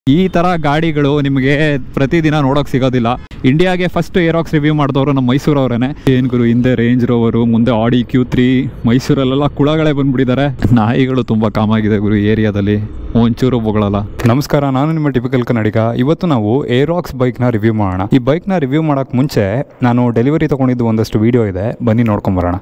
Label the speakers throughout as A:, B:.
A: ಈ ತರ ಗಾಡಿಗಳು ನಿಮಗೆ ಪ್ರತಿದಿನ ನೋಡೋಕ್ ಸಿಗೋದಿಲ್ಲ ಇಂಡಿಯಾಗೆ ಫಸ್ಟ್ ಏರಾಕ್ಸ್ ರಿವ್ಯೂ ಮಾಡಿದವರು ನಮ್ಮ ಮೈಸೂರವರೇನೆ ಏನ್ ಗುರು ಹಿಂದೆ ರೇಂಜ್ ರೋವರು ಮುಂದೆ ಆಡಿ ಕ್ಯೂ ತ್ರೀ ಮೈಸೂರಲ್ಲೆಲ್ಲ ಕುಳಗಳೇ ಬಂದ್ಬಿಟ್ಟಿದ್ದಾರೆ ನಾಯಿಗಳು ತುಂಬಾ ಕಾಮಾಗಿದೆ ಗುರು ಏರಿಯಾದಲ್ಲಿ ಒಂಚೂರು ಬೊಗಳಲ್ಲ
B: ನಮಸ್ಕಾರ ನಾನು ನಿಮ್ಮ ಟಿಪಿಕಲ್ ಕನ್ನಡಿಗ ಇವತ್ತು ನಾವು ಏರಾಕ್ಸ್ ಬೈಕ್ನ ರಿವ್ಯೂ ಮಾಡೋಣ ಈ ಬೈಕ್ನ ರಿವ್ಯೂ ಮಾಡೋಕ್ಕೆ ಮುಂಚೆ ನಾನು ಡೆಲಿವರಿ ತೊಗೊಂಡಿದ್ದು ಒಂದಷ್ಟು ವಿಡಿಯೋ ಇದೆ ಬನ್ನಿ ನೋಡ್ಕೊಂಬರೋಣ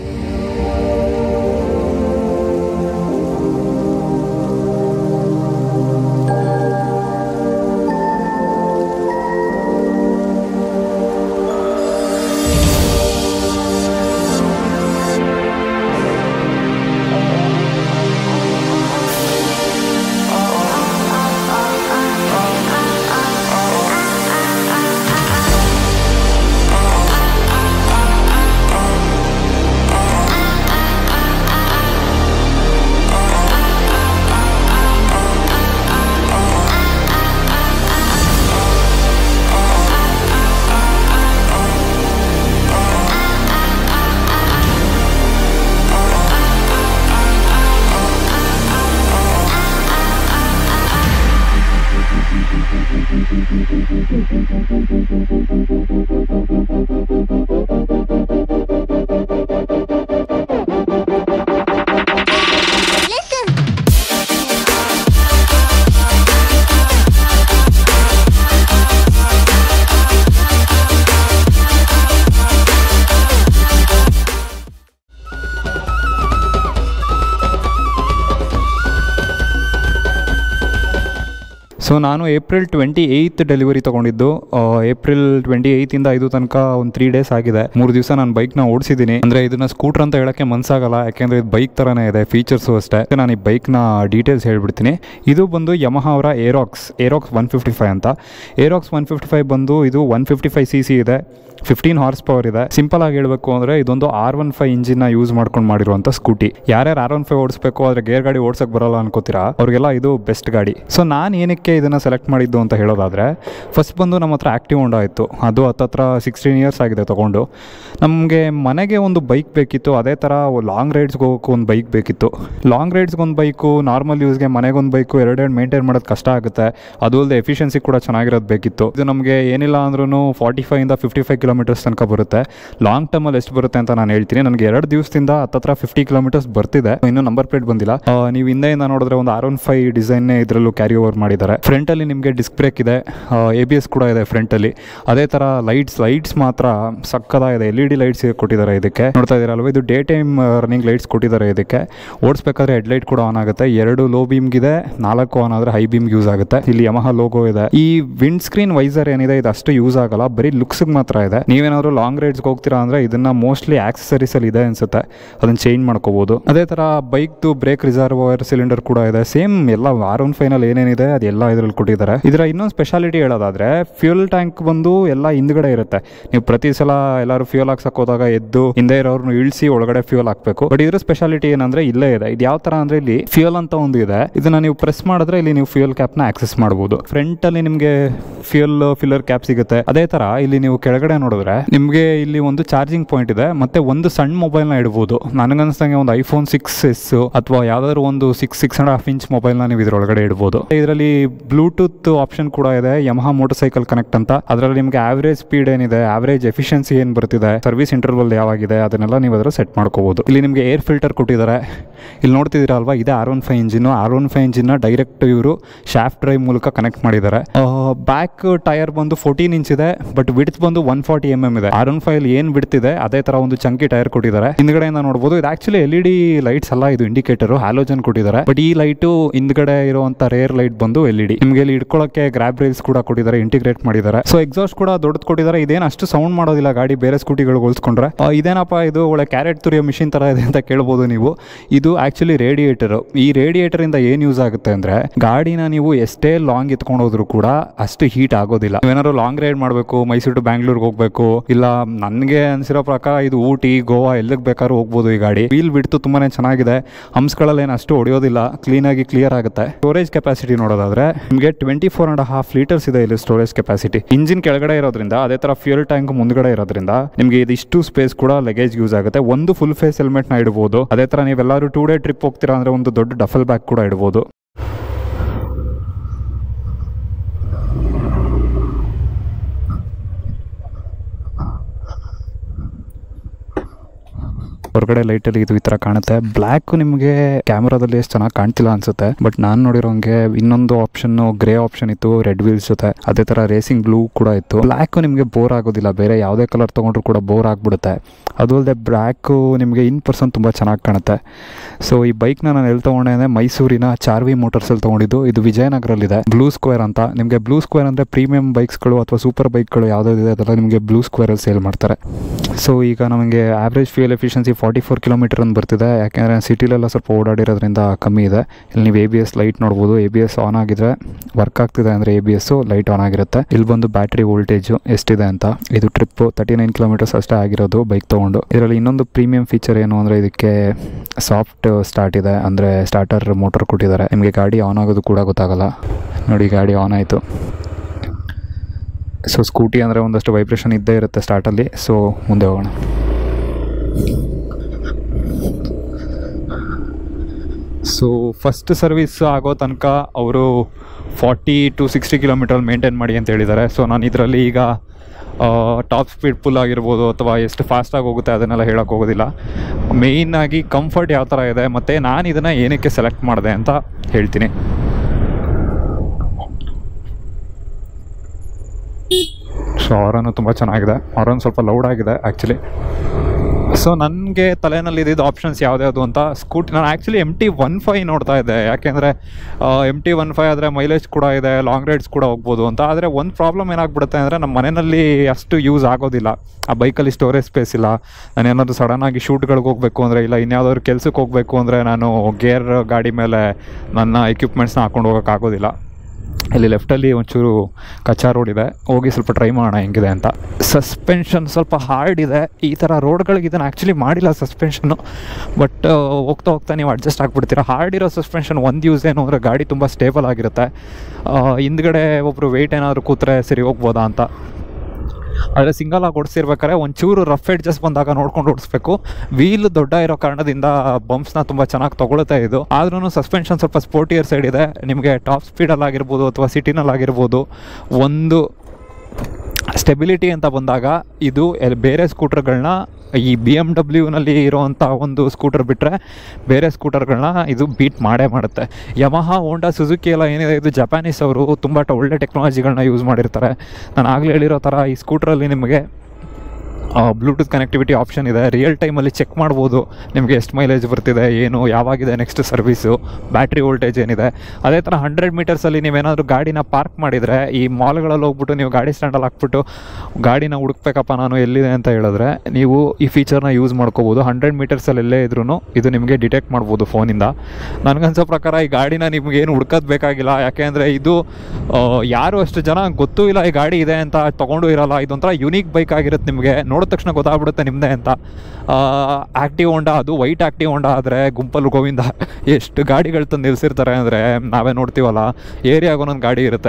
B: ಸೊ ನಾನು ಏಪ್ರಿಲ್ ಟ್ವೆಂಟಿ ಏಯ್ತ್ ಡೆಲಿವರಿ ತೊಗೊಂಡಿದ್ದು ಏಪ್ರಿಲ್ ಟ್ವೆಂಟಿ ಏಯ್ತಿಂದ ಇದು ತನಕ ಒಂದು ತ್ರೀ ಡೇಸ್ ಆಗಿದೆ ಮೂರು ದಿವಸ ನಾನು ಬೈಕ್ನ ಓಡಿಸಿದ್ದೀನಿ ಅಂದರೆ ಇದನ್ನ ಸ್ಕೂಟರ್ ಅಂತ ಹೇಳೋಕ್ಕೆ ಮನ್ಸಾಗಲ್ಲ ಯಾಕೆಂದರೆ ಇದು ಬೈಕ್ ಥರನೇ ಇದೆ ಫೀಚರ್ಸು ಅಷ್ಟೇ ನಾನು ಈ ಬೈಕ್ನ ಡೀಟೇಲ್ಸ್ ಹೇಳ್ಬಿಡ್ತೀನಿ ಇದು ಬಂದು ಯಮಹ ಅವರ Aerox Aerox one fifty five ಅಂತ ಏರಾಕ್ಸ್ ಒನ್ ಫಿಫ್ಟಿ ಫೈವ್ ಬಂದು ಇದು one fifty five C C ಇದೆ ಫಿಫ್ಟೀನ್ ಹಾರ್ಸ್ ಪವರ್ ಇದೆ ಸಿಂಪಲ್ ಆಗಿ ಹೇಳಬೇಕು ಅಂದರೆ ಇದೊಂದು ಆರ್ ಒನ್ ಫೈವ್ ಇಂಜಿನ್ನ ಯೂಸ್ ಮಾಡ್ಕೊಂಡು ಮಾಡಿರುವಂಥ ಸ್ಕೂಟಿ ಯಾರ್ಯಾರು ಆರ್ ಒನ್ ಫೈವ್ ಓಡಿಸ್ಬೇಕು ಆದರೆ ಗೇರ್ ಗಾಡಿ ಓಡ್ಸಕ್ಕೆ ಬರಲ್ಲ ಅನ್ಕೋತೀರಾ ಅವ್ರಿಗೆಲ್ಲ ಇದು ಬೆಸ್ಟ್ ಗಾಡಿ ಸೊ ನಾನು ಏನಕ್ಕೆ ಇದನ್ನು ಸೆಲೆಕ್ಟ್ ಮಾಡಿದ್ದು ಅಂತ ಹೇಳೋದಾದರೆ ಫಸ್ಟ್ ಬಂದು ನಮ್ಮ ಹತ್ರ ಆ್ಯಕ್ಟಿವ್ ಹೊಂಡ ಇತ್ತು ಅದು ಹತ್ತತ್ರ ಸಿಕ್ಸ್ಟೀನ್ ಇಯರ್ಸ್ ಆಗಿದೆ ತೊಗೊಂಡು ನಮಗೆ ಮನೆಗೆ ಒಂದು ಬೈಕ್ ಬೇಕಿತ್ತು ಅದೇ ಥರ ಲಾಂಗ್ ರೈಡ್ಸ್ಗೆ ಹೋಗೋಕೆ ಒಂದು ಬೈಕ್ ಬೇಕಿತ್ತು ಲಾಂಗ್ ರೈಡ್ಸ್ಗೆ ಒಂದು ಬೈಕು ನಾರ್ಮಲ್ ಯೂಸ್ಗೆ ಮನೆಗೊಂದು ಬೈಕು ಎರಡೆರಡು ಮೇಂಟೈನ್ ಮಾಡೋದು ಕಷ್ಟ ಆಗುತ್ತೆ ಅದು ಅಲ್ಲದೆ ಎಫಿಷಿಯನ್ಸಿ ಕೂಡ ಚೆನ್ನಾಗಿರೋದು ಬೇಕಿತ್ತು ಇದು ನಮಗೆ ಏನಿಲ್ಲ ಅಂದ್ರೂ ಫಾರ್ಟಿ ಫೈವಿಂದ ಫಿಫ್ಟಿ ಫೈವ್ ಕಿಲೋಮೀಟರ್ಸ್ ತನಕ ಬರುತ್ತೆ ಲಾಂಗ್ ಟರ್ಮಲ್ಲಿ ಎಷ್ಟು ಬರುತ್ತೆ ಅಂತ ನಾನು ಹೇಳ್ತೀನಿ ನನಗೆ ಎರಡು ದಿವಸದಿಂದ ಹತ್ತತ್ರ ಫಿಫ್ಟಿ ಕಿಲೋಮೀಟರ್ಸ್ ಬರ್ತಿದೆ ಇನ್ನೂ ನಂಬರ್ ಪ್ಲೇಟ್ ಬಂದಿಲ್ಲ ಆ, ನೀವು ಹಿಂದೆಯಿಂದ ನೋಡಿದ್ರೆ ಒಂದು ಆರ್ ಒನ್ ಫೈವ್ ಡಿಸೈನ್ ಇದರಲ್ಲೂ ಕ್ಯಾರಿ ಓವರ್ ಮಾಡಿದ್ದಾರೆ ಫ್ರಂಟಲ್ಲಿ ನಿಮಗೆ ಡಿಸ್ಕ್ ಬ್ರೇಕ್ ಇದೆ ಎ ಬಿ ಎಸ್ ಕೂಡ ಇದೆ ಫ್ರಂಟಲ್ಲಿ ಅದೇ ಥರ ಲೈಟ್ಸ್ ಲೈಟ್ಸ್ ಮಾತ್ರ ಸಕ್ಕದಾಗಿದೆ ಎಲ್ ಇ ಡಿ ಲೈಟ್ಸ್ ಕೊಟ್ಟಿದ್ದಾರೆ ಇದಕ್ಕೆ ನೋಡ್ತಾ ಇದ್ದೀರಲ್ವ ಇದು ಡೇ ಟೈಮ್ ರನ್ನಿಂಗ್ ಲೈಟ್ಸ್ ಕೊಟ್ಟಿದ್ದಾರೆ ಇದಕ್ಕೆ ಓಡಿಸ್ಬೇಕಾದ್ರೆ ಹೆಡ್ಲೈಟ್ ಕೂಡ ಆನ್ ಆಗುತ್ತೆ ಎರಡು ಲೋ ಬೀಮ್ಗಿದೆ ನಾಲ್ಕು ಆನ್ ಆದರೆ ಹೈ ಬೀಮ್ ಯೂಸ್ ಆಗುತ್ತೆ ಇಲ್ಲಿ ಯಮಹ ಲೋಗೋ ಇದೆ ಈ ವಿಂಡ್ ಸ್ಕ್ರೀನ್ ವೈಸರ್ ಏನಿದೆ ಇದು ಅಷ್ಟು ಯೂಸ್ ಆಗಲ್ಲ ಬರೀ ಲುಕ್ಸ್ಗೆ ಮಾತ್ರ ಇದೆ ನೀವೇನಾದ್ರು ಲಾಂಗ್ ರೈಡ್ಸ್ಗೆ ಹೋಗ್ತೀರಾ ಅಂದರೆ ಇದನ್ನ ಮೋಸ್ಟ್ಲಿ ಆಕ್ಸೆಸರೀಸ್ ಅಲ್ಲಿ ಇದೆ ಅನ್ಸುತ್ತೆ ಅದನ್ನ ಚೇಂಜ್ ಮಾಡ್ಕೋಬಹುದು ಅದೇ ಥರ ಬೈಕ್ದು ಬ್ರೇಕ್ ರಿಸರ್ವರ್ ಸಿಲಿಂಡರ್ ಕೂಡ ಇದೆ ಸೇಮ್ ಎಲ್ಲ ಆರ್ ಒನ್ ಫೈನಲ್ಲಿ ಏನೇನಿದೆ ಅದೆಲ್ಲ ಇದರಲ್ಲಿ ಕೊಟ್ಟಿದ್ದಾರೆ ಇದರ ಇನ್ನೊಂದು ಸ್ಪೆಷಾಲಿಟಿ ಹೇಳೋದಾದ್ರೆ ಫ್ಯೂಲ್ ಟ್ಯಾಂಕ್ ಬಂದು ಎಲ್ಲ ಹಿಂದ್ಗಡೆ ಇರುತ್ತೆ ನೀವು ಪ್ರತಿ ಸಲ ಎಲ್ಲರೂ ಫ್ಯೂಲ್ ಹಾಕ್ಸಕ್ ಹೋದಾಗ ಎದ್ದು ಹಿಂದೆ ಇರೋರ್ನು ಇಳಿಸಿ ಒಳಗಡೆ ಫ್ಯೂಲ್ ಹಾಕ್ಬೇಕು ಬಟ್ ಇದ್ರ ಸ್ಪೆಷಾಲಿಟಿ ಏನಂದ್ರೆ ಇಲ್ಲೇ ಇದೆ ಇದು ಯಾವ ತರ ಅಂದ್ರೆ ಇಲ್ಲಿ ಫ್ಯೂಲ್ ಅಂತ ಒಂದು ಇದೆ ಇದನ್ನ ನೀವು ಪ್ರೆಸ್ ಮಾಡಿದ್ರೆ ಇಲ್ಲಿ ನೀವು ಫ್ಯೂಲ್ ಕ್ಯಾಪ್ ನ ಆಕ್ಸೆಸ್ ಮಾಡಬಹುದು ಫ್ರಂಟ್ ಅಲ್ಲಿ ನಿಮಗೆ ಫ್ಯೂಲ್ ಫಿಲ್ಲರ್ ಕ್ಯಾಪ್ ಸಿಗುತ್ತೆ ಅದೇ ತರ ಇಲ್ಲಿ ನೀವು ಕೆಳಗಡೆ ನೋಡಿದ್ರೆ ನಿಮಗೆ ಇಲ್ಲಿ ಒಂದು ಚಾರ್ಜಿಂಗ್ ಪಾಯಿಂಟ್ ಇದೆ ಮತ್ತೆ ಒಂದು ಸಣ್ಣ ಮೊಬೈಲ್ ನ ಇಡಬಹುದು ನನಗನ್ಸ್ದಂಗೆ ಒಂದು ಐಫೋನ್ ಸಿಕ್ಸ್ ಎಸ್ ಅಥವಾ ಯಾವ್ದಾದ್ರು ಒಂದು six six and half inch mobile ನ ನೀವು ಇದ್ರೊಳಗಡೆ ಇಡಬಹುದು ಇದರಲ್ಲಿ ಬ್ಲೂಟೂತ್ ಆಪ್ಷನ್ ಕೂಡ ಇದೆ ಯಮಹ ಮೋಟರ್ ಸೈಕಲ್ ಕನೆಕ್ಟ್ ಅಂತ ಅದರಲ್ಲಿ ನಿಮಗೆ ಆವರೇಜ್ ಸ್ಪೀಡ್ ಏನಿದೆ ಆವರೇಜ್ ಎಫಿಷಿಯನ್ಸಿ ಏನ್ ಬರ್ತಿದೆ ಸರ್ವಿಸ್ ಇಂಟರ್ವಲ್ ಯಾವಾಗಿದೆ ಅದನ್ನೆಲ್ಲ ನೀವು ಅದರ ಸೆಟ್ ಮಾಡ್ಕೋಬಹುದು ಇಲ್ಲಿ ನಿಮಗೆ ಏರ್ ಫಿಲ್ಟರ್ ಕೊಟ್ಟಿದ್ದಾರೆ ಇಲ್ಲಿ ನೋಡ್ತಿದ್ದೀರಾ ಅಲ್ವಾ ಇದೆ R one five engine R one five engine direct ಇವರು ಶಾಫ್ಟ್ ಡ್ರೈವ್ ಮೂಲಕ ಕನೆಕ್ಟ್ ಮಾಡಿದ್ದಾರೆ ಬ್ಯಾಕ್ ಟೈರ್ ಬಂದು ಫೋರ್ಟೀನ್ ಇಂಚ್ ಇದೆ ಬಟ್ ವಿಡ್ತ್ ಬಂದು ಒನ್ ಫಾರ್ಟಿ ಎಮ್ ಎಮ್ ಇದೆ ಆರ್ ಒನ್ ಫೈವ್ ಏನ್ ವಿಡ್ತ್ ಇದೆ ಅದೇ ತರ ಒಂದು ಚಂಕಿ ಟೈರ್ ಕೊಟ್ಟಿದ್ದಾರೆ ಹಿಂದ್ಗಡೆಯಿಂದ ನೋಡಬಹುದು ಇದು actually L E D lights ಅಲ್ಲ ಇದು ಇಂಡಿಕೇಟರ್ ಹ್ಯಾಲೋಜನ್ ಕೊಟ್ಟಿದ್ದಾರೆ ಬಟ್ ಈ ಲೈಟು ಹಿಂದ್ಗಡೆ ಇರುವಂತ ರೇರ್ ಲೈಟ್ ಬಂದು ಎಲ್ ಇ ಡಿ ನಿಮಗೆ ಇಲ್ಲಿ ಇಟ್ಕೊಳ್ಳೋಕೆ ಗ್ರಾಬ್ ರೈಲ್ಸ್ ಕೂಡ ಕೊಟ್ಟಿದ್ದಾರೆ ಇಂಟಿಗ್ರೇಟ್ ಮಾಡಿದ್ದಾರೆ ಸೊ ಎಕ್ಸಾಸ್ಟ್ ಕೂಡ ದೊಡ್ಡದು ಕೊಟ್ಟಿದ್ದಾರೆ ಇದೇನು ಅಷ್ಟು ಸೌಂಡ್ ಮಾಡೋದಿಲ್ಲ ಗಾಡಿ ಬೇರೆ ಸ್ಕೂಟಿಗಳು ಹೋಲಿಸ್ಕೊಂಡ್ರೆ ಆ, ಇದೇನಪ್ಪ ಇದು ಒಳ್ಳೆ ಕ್ಯಾರೆಟ್ ತುರಿಯೋ ಮಿಷಿನ್ ತರ ಇದೆ ಅಂತ ಕೇಳ್ಬೋದು ನೀವು ಇದು ಆಕ್ಚುಲಿ ರೇಡಿಯೇಟರ್ ಈ ರೇಡಿಯೇಟರ್ ಇಂದ ಏನ್ ಯೂಸ್ ಆಗುತ್ತೆ ಅಂದ್ರೆ ಗಾಡಿನ ನೀವು ಎಷ್ಟೇ ಲಾಂಗ್ ಎತ್ಕೊಂಡು ಹೋದ್ರು ಕೂಡ ಅಷ್ಟು ಹೀಟ್ ಆಗೋದಿಲ್ಲ ನೀವೇನಾದ್ರು ಲಾಂಗ್ ರೈಡ್ ಮಾಡಬೇಕು ಮೈಸೂರು ಟು ಬ್ಯಾಂಗ್ಳೂರ್ಗೆ ಹೋಗ್ಬೇಕು ಇಲ್ಲ ನನಗೆ ಅನ್ಸಿರೋ ಪ್ರಕಾರ ಇದು ಊಟಿ ಗೋವಾ ಎಲ್ಲಿಗೆ ಬೇಕಾದ್ರೂ ಹೋಗ್ಬೋದು ಈ ಗಾಡಿ ವೀಲ್ ಬಿಡ್ತು ತುಂಬಾನೇ ಚೆನ್ನಾಗಿದೆ ಹಂಸ್ಗಳಲ್ಲಿ ಏನು ಅಷ್ಟು ಹೊಡೆಯೋದಿಲ್ಲ ಕ್ಲೀನ್ ಆಗಿ ಕ್ಲಿಯರ್ ಆಗುತ್ತೆ ಸ್ಟೋರೇಜ್ ಕೆಪಾಸಿಟಿ ನೋಡೋದಾದ್ರೆ ನಿಮಗೆ twenty four and half litres ಇದೆ ಇಲ್ಲಿ ಸ್ಟೋರೇಜ್ ಕೆಪಾಸಿಟಿ ಇಂಜಿನ್ ಕೆಳಗಡೆ ಇರೋದ್ರಿಂದ ಅದೇ ತರ ಫ್ಯೂಲ್ ಟ್ಯಾಂಕ್ ಮುಂದ್ಗಡೆ ಇರೋದ್ರಿಂದ ನಿಮಗೆ ಇದಿಷ್ಟು ಸ್ಪೇಸ್ ಕೂಡ ಲಗೇಜ್ ಯೂಸ್ ಆಗುತ್ತೆ ಒಂದು ಫುಲ್ ಫೇಸ್ ಹೆಲ್ಮೆಟ್ ನ ಇಡಬಹುದು ಅದೇ ತರ ನೀವೆಲ್ಲರೂ ಟೂ ಡೇ ಟ್ರಿಪ್ ಹೋಗ್ತೀರಾ ಅಂದ್ರೆ ಒಂದು ದೊಡ್ಡ ಡಫಲ್ ಬ್ಯಾಗ್ ಕೂಡ ಇಡಬಹುದು ಹೊರಗಡೆ ಲೈಟಲ್ಲಿ ಇದು ಈ ಥರ ಕಾಣುತ್ತೆ ಬ್ಲ್ಯಾಕ್ ನಿಮಗೆ ಕ್ಯಾಮ್ರಾದಲ್ಲಿ ಎಷ್ಟು ಚೆನ್ನಾಗಿ ಕಾಣ್ತಿಲ್ಲ ಅನ್ಸುತ್ತೆ ಬಟ್ ನಾನು ನೋಡಿರೋಂಗೆ ಇನ್ನೊಂದು ಆಪ್ಷನ್ ಗ್ರೇ ಆಪ್ಷನ್ ಇತ್ತು ರೆಡ್ ವೀಲ್ಸ್ ಜೊತೆ ಅದೇ ಥರ ರೇಸಿಂಗ್ ಬ್ಲೂ ಕೂಡ ಇತ್ತು ಬ್ಲ್ಯಾಕ್ ನಿಮಗೆ ಬೋರ್ ಆಗೋದಿಲ್ಲ ಬೇರೆ ಯಾವುದೇ ಕಲರ್ ತೊಗೊಂಡ್ರು ಕೂಡ ಬೋರ್ ಆಗಿಬಿಡುತ್ತೆ ಅದು ಅಲ್ಲದೆ ಬ್ಲ್ಯಾಕು ನಿಮಗೆ ಇನ್ ಪರ್ಸನ್ ತುಂಬ ಚೆನ್ನಾಗಿ ಕಾಣುತ್ತೆ ಸೊ ಈ ಬೈಕ್ನ ನಾನು ಎಲ್ಲಿ ತೊಗೊಂಡೆ ಅಂದರೆ ಮೈಸೂರಿನ ಚಾರ್ವಿ ಮೋಟರ್ಸಲ್ಲಿ ತೊಗೊಂಡಿದ್ದು ಇದು ವಿಜಯನಗರಲ್ಲಿದೆ ಬ್ಲೂ ಸ್ಕ್ವೇರ್ ಅಂತ ನಿಮಗೆ ಬ್ಲೂ ಸ್ಕ್ವೇರ್ ಅಂದರೆ ಪ್ರೀಮಿಯಂ ಬೈಕ್ಸ್ಗಳು ಅಥವಾ ಸೂಪರ್ ಬೈಕ್ಗಳು ಯಾವುದಾದಿದೆ ಅದೆಲ್ಲ ನಿಮಗೆ ಬ್ಲೂ ಸ್ಕ್ವೇರಲ್ಲಿ ಸೇಲ್ ಮಾಡ್ತಾರೆ ಸೊ ಈಗ ನಮಗೆ average fuel efficiency forty four kilometre ಅಂತ ಬರ್ತಿದೆ ಯಾಕೆಂದರೆ ಸಿಟಿಲೆಲ್ಲ ಸ್ವಲ್ಪ ಓಡಾಡಿರೋದ್ರಿಂದ ಕಮ್ಮಿ ಇದೆ ಇಲ್ಲಿ ನೀವು ಎ ಬಿ ಎಸ್ ಲೈಟ್ ನೋಡ್ಬೋದು ಎ ಬಿ ಎಸ್ ಆನ್ ಆಗಿದ್ರೆ ವರ್ಕ್ ಆಗ್ತಿದೆ ಅಂದರೆ A B S light on ಆಗಿರುತ್ತೆ ಇಲ್ಲಿ ಬಂದು ಬ್ಯಾಟ್ರಿ ವೋಲ್ಟೇಜು ಎಷ್ಟಿದೆ ಅಂತ ಇದು ಟ್ರಿಪ್ಪು ತರ್ಟಿ ನೈನ್ ಕಿಲೋಮೀಟರ್ಸ್ ಅಷ್ಟೇ ಆಗಿರೋದು ಬೈಕ್ ತೊಗೊಂಡು ಇದರಲ್ಲಿ ಇನ್ನೊಂದು ಪ್ರೀಮಿಯಂ ಫೀಚರ್ ಏನು ಅಂದರೆ ಇದಕ್ಕೆ ಸಾಫ್ಟ್ ಸ್ಟಾರ್ಟ್ ಇದೆ ಅಂದರೆ ಸ್ಟಾರ್ಟರ್ ಮೋಟರ್ ಕೊಟ್ಟಿದ್ದಾರೆ ನಿಮಗೆ ಗಾಡಿ ಆನ್ ಆಗೋದು ಕೂಡ ಗೊತ್ತಾಗಲ್ಲ ನೋಡಿ ಗಾಡಿ ಆನ್ ಆಯಿತು ಸೊ ಸ್ಕೂಟಿ ಅಂದರೆ ಒಂದಷ್ಟು ವೈಬ್ರೇಷನ್ ಇದ್ದೇ ಇರುತ್ತೆ ಸ್ಟಾರ್ಟಲ್ಲಿ ಸೊ ಮುಂದೆ ಹೋಗೋಣ
A: ಸೊ ಫಸ್ಟ್ ಸರ್ವಿಸ್ ಆಗೋ ತನಕ ಅವರು forty to sixty kilometre maintain ಮಾಡಿ ಅಂತ ಹೇಳಿದ್ದಾರೆ ಸೊ ನಾನು ಇದರಲ್ಲಿ ಈಗ ಟಾಪ್ ಸ್ಪೀಡ್ ಫುಲ್ ಆಗಿರ್ಬೋದು ಅಥವಾ ಎಷ್ಟು ಫಾಸ್ಟಾಗಿ ಹೋಗುತ್ತೆ ಅದನ್ನೆಲ್ಲ ಹೇಳೋಕ್ಕೆ ಹೋಗೋದಿಲ್ಲ ಮೇಯ್ನಾಗಿ ಕಂಫರ್ಟ್ ಯಾವ ಥರ ಇದೆ ಮತ್ತು ನಾನು ಇದನ್ನು ಏನಕ್ಕೆ ಸೆಲೆಕ್ಟ್ ಮಾಡಿದೆ ಅಂತ ಹೇಳ್ತೀನಿ ಸೊ ಆರನ್ನು ತುಂಬ ಚೆನ್ನಾಗಿದೆ ಆರನ್ ಸ್ವಲ್ಪ ಲೌಡ್ ಆಗಿದೆ ಆ್ಯಕ್ಚುಲಿ ಸೊ ನನಗೆ ತಲೆನಲ್ಲಿ ಇದ್ದಿದ್ದು ಆಪ್ಷನ್ಸ್ ಯಾವ್ದ್ಯಾವುದು ಅಂತ ಸ್ಕೂಟಿ ನಾನು actually M T one five ನೋಡ್ತಾ ಇದ್ದೆ ಯಾಕೆಂದರೆ ಎಮ್ ಟಿ ಒನ್ ಫೈ ಆದರೆ ಮೈಲೇಜ್ ಕೂಡ ಇದೆ ಲಾಂಗ್ ರೈಡ್ಸ್ ಕೂಡ ಹೋಗ್ಬೋದು ಅಂತ ಆದರೆ ಒಂದು ಪ್ರಾಬ್ಲಮ್ ಏನಾಗ್ಬಿಡುತ್ತೆ ಅಂದರೆ ನಮ್ಮ ಮನೆಯಲ್ಲಿ ಅಷ್ಟು ಯೂಸ್ ಆಗೋದಿಲ್ಲ ಆ ಬೈಕಲ್ಲಿ ಸ್ಟೋರೇಜ್ ಸ್ಪೇಸ್ ಇಲ್ಲ ನಾನು ಏನಾದರೂ ಸಡನ್ನಾಗಿ ಶೂಟ್ಗಳಿಗೆ ಹೋಗಬೇಕು ಅಂದರೆ ಇಲ್ಲ ಇನ್ಯಾವುದಾದ್ರು ಕೆಲಸಕ್ಕೆ ಹೋಗಬೇಕು ಅಂದರೆ ನಾನು ಗೇರ್ ಗಾಡಿ ಮೇಲೆ ನನ್ನ ಎಕ್ವಿಪ್ಮೆಂಟ್ಸ್ನ ಹಾಕೊಂಡು ಹೋಗೋಕ್ಕಾಗೋದಿಲ್ಲ ಇಲ್ಲಿ ಲೆಫ್ಟಲ್ಲಿ ಒಂಚೂರು ಕಚ್ಚಾ ರೋಡ್ ಇದೆ ಹೋಗಿ ಸ್ವಲ್ಪ ಟ್ರೈ ಮಾಡೋಣ ಹೆಂಗಿದೆ ಅಂತ ಸಸ್ಪೆನ್ಷನ್ ಸ್ವಲ್ಪ ಹಾರ್ಡ್ ಇದೆ ಈ ಥರ ರೋಡ್ಗಳಿಗೆ ಇದನ್ನು ಆ್ಯಕ್ಚುಲಿ ಮಾಡಿಲ್ಲ ಸಸ್ಪೆನ್ಷನ್ನು ಬಟ್ ಹೋಗ್ತಾ ಹೋಗ್ತಾ ನೀವು ಅಡ್ಜಸ್ಟ್ ಆಗಿಬಿಡ್ತೀರ ಹಾರ್ಡ್ ಇರೋ ಸಸ್ಪೆನ್ಷನ್ ಒಂದು ಯೂಸ್ ಏನು ಅಂದರೆ ಗಾಡಿ ತುಂಬ ಸ್ಟೇಬಲ್ ಆಗಿರುತ್ತೆ ಆ, ಹಿಂದ್ಗಡೆ ಒಬ್ಬರು ವೆಯ್ಟ್ ಏನಾದರೂ ಕೂತ್ರೆ ಸರಿ ಹೋಗ್ಬೋದಾ ಅಂತ ಆದರೆ ಸಿಂಗಲ್ ಆಗಿ ಓಡಿಸಿರ್ಬೇಕಾದ್ರೆ ಒಂಚೂರು ರಫ್ ಎಡ್ಜಸ್ ಬಂದಾಗ ನೋಡ್ಕೊಂಡು ಓಡಿಸ್ಬೇಕು ವೀಲ್ ದೊಡ್ಡ ಇರೋ ಕಾರಣದಿಂದ ಬಂಪ್ಸ್ನ ತುಂಬ ಚೆನ್ನಾಗಿ ತಗೊಳುತ್ತೆ ಇದು ಆದ್ರೂ ಸಸ್ಪೆನ್ಷನ್ ಸ್ವಲ್ಪ ಸ್ಪೋರ್ಟಿಯರ್ ಸೈಡ್ ಇದೆ ನಿಮಗೆ ಟಾಪ್ ಸ್ಪೀಡಲ್ಲಿ ಆಗಿರ್ಬೋದು ಅಥವಾ ಸಿಟಿನಲ್ಲಿ ಆಗಿರ್ಬೋದು ಒಂದು ಸ್ಟೆಬಿಲಿಟಿ ಅಂತ ಬಂದಾಗ ಇದು ಎಲ್- ಬೇರೆ ಸ್ಕೂಟರ್ಗಳನ್ನ ಈ ಬಿ ಎಮ್ ಡಬ್ಲ್ಯೂನಲ್ಲಿ ಇರೋವಂಥ ಒಂದು ಸ್ಕೂಟರ್ ಬಿಟ್ಟರೆ ಬೇರೆ ಸ್ಕೂಟರ್ಗಳನ್ನ ಇದು ಬೀಟ್ ಮಾಡೇ ಮಾಡುತ್ತೆ ಯಮಹ ಹೋಂಡಾ ಸುಜುಕಿ ಎಲ್ಲ ಏನಿದೆ ಇದು ಜಪಾನೀಸ್ ಅವರು ತುಂಬ ಟ- ಒಳ್ಳೆ ಟೆಕ್ನಾಲಜಿಗಳನ್ನ ಯೂಸ್ ಮಾಡಿರ್ತಾರೆ ನಾನು ಆಗಲೇ ಹೇಳಿರೋ ಥರ ಈ ಸ್ಕೂಟ್ರಲ್ಲಿ ನಿಮಗೆ ಬ್ಲೂಟೂತ್ ಕನೆಕ್ಟಿವಿಟಿ ಆಪ್ಷನ್ ಇದೆ ರಿಯಲ್ ಟೈಮಲ್ಲಿ ಚೆಕ್ ಮಾಡ್ಬೋದು ನಿಮಗೆ ಎಷ್ಟು ಮೈಲೇಜ್ ಬರ್ತಿದೆ ಏನು ಯಾವಾಗಿದೆ ನೆಕ್ಸ್ಟ್ ಸರ್ವಿಸು ಬ್ಯಾಟ್ರಿ ವೋಲ್ಟೇಜ್ ಏನಿದೆ ಅದೇ ಥರ ಹಂಡ್ರೆಡ್ ಮೀಟರ್ಸಲ್ಲಿ ನೀವೇನಾದರೂ ಗಾಡಿನ ಪಾರ್ಕ್ ಮಾಡಿದರೆ ಈ ಮಾಲ್ಗಳಲ್ಲಿ ಹೋಗ್ಬಿಟ್ಟು ನೀವು ಗಾಡಿ ಸ್ಟ್ಯಾಂಡಲ್ಲಿ ಹಾಕ್ಬಿಟ್ಟು ಗಾಡಿನ ಹುಡುಕ್ಬೇಕಪ್ಪ ನಾನು ಎಲ್ಲಿದೆ ಅಂತ ಹೇಳಿದ್ರೆ ನೀವು ಈ ಫೀಚರ್ನ ಯೂಸ್ ಮಾಡ್ಕೋಬೋದು ಹಂಡ್ರೆಡ್ ಮೀಟರ್ಸಲ್ಲಿ ಎಲ್ಲೇ ಇದ್ರೂ ಇದು ನಿಮಗೆ ಡಿಟೆಕ್ಟ್ ಮಾಡ್ಬೋದು ಫೋನಿಂದ ನನಗನ್ಸೋ ಪ್ರಕಾರ ಈ ಗಾಡಿನ ನಿಮಗೇನು ಹುಡ್ಕೋದು ಬೇಕಾಗಿಲ್ಲ ಯಾಕೆಂದರೆ ಇದು ಆ, ಯಾರು ಅಷ್ಟು ಜನ ಗೊತ್ತೂ ಇಲ್ಲ ಈ ಗಾಡಿ ಇದೆ ಅಂತ ತೊಗೊಂಡು ಇರಲ್ಲ ಇದೊಂಥರ ಯುನೀಕ್ ಬೈಕ್ ಆಗಿರುತ್ತೆ ನಿಮಗೆ ನೋಡಿದ ತಕ್ಷಣ ಗೊತ್ತಾಗ್ಬಿಡುತ್ತೆ ನಿಮ್ಮದೇ ಅಂತ ಆ್ಯಕ್ಟಿವ್ ಹೋಂಡಾ ಅದು ವೈಟ್ ಆ್ಯಕ್ಟಿವ್ ಹೋಂಡಾ ಆದರೆ ಗುಂಪಲ್ಲಿ ಗೋವಿಂದ ಎಷ್ಟು ಗಾಡಿಗಳು ತಂದು ನಿಲ್ಸಿರ್ತಾರೆ ಅಂದರೆ ನಾವೇ ನೋಡ್ತೀವಲ್ಲ ಏರಿಯಾಗೂ ಒಂದೊಂದು ಗಾಡಿ ಇರುತ್ತೆ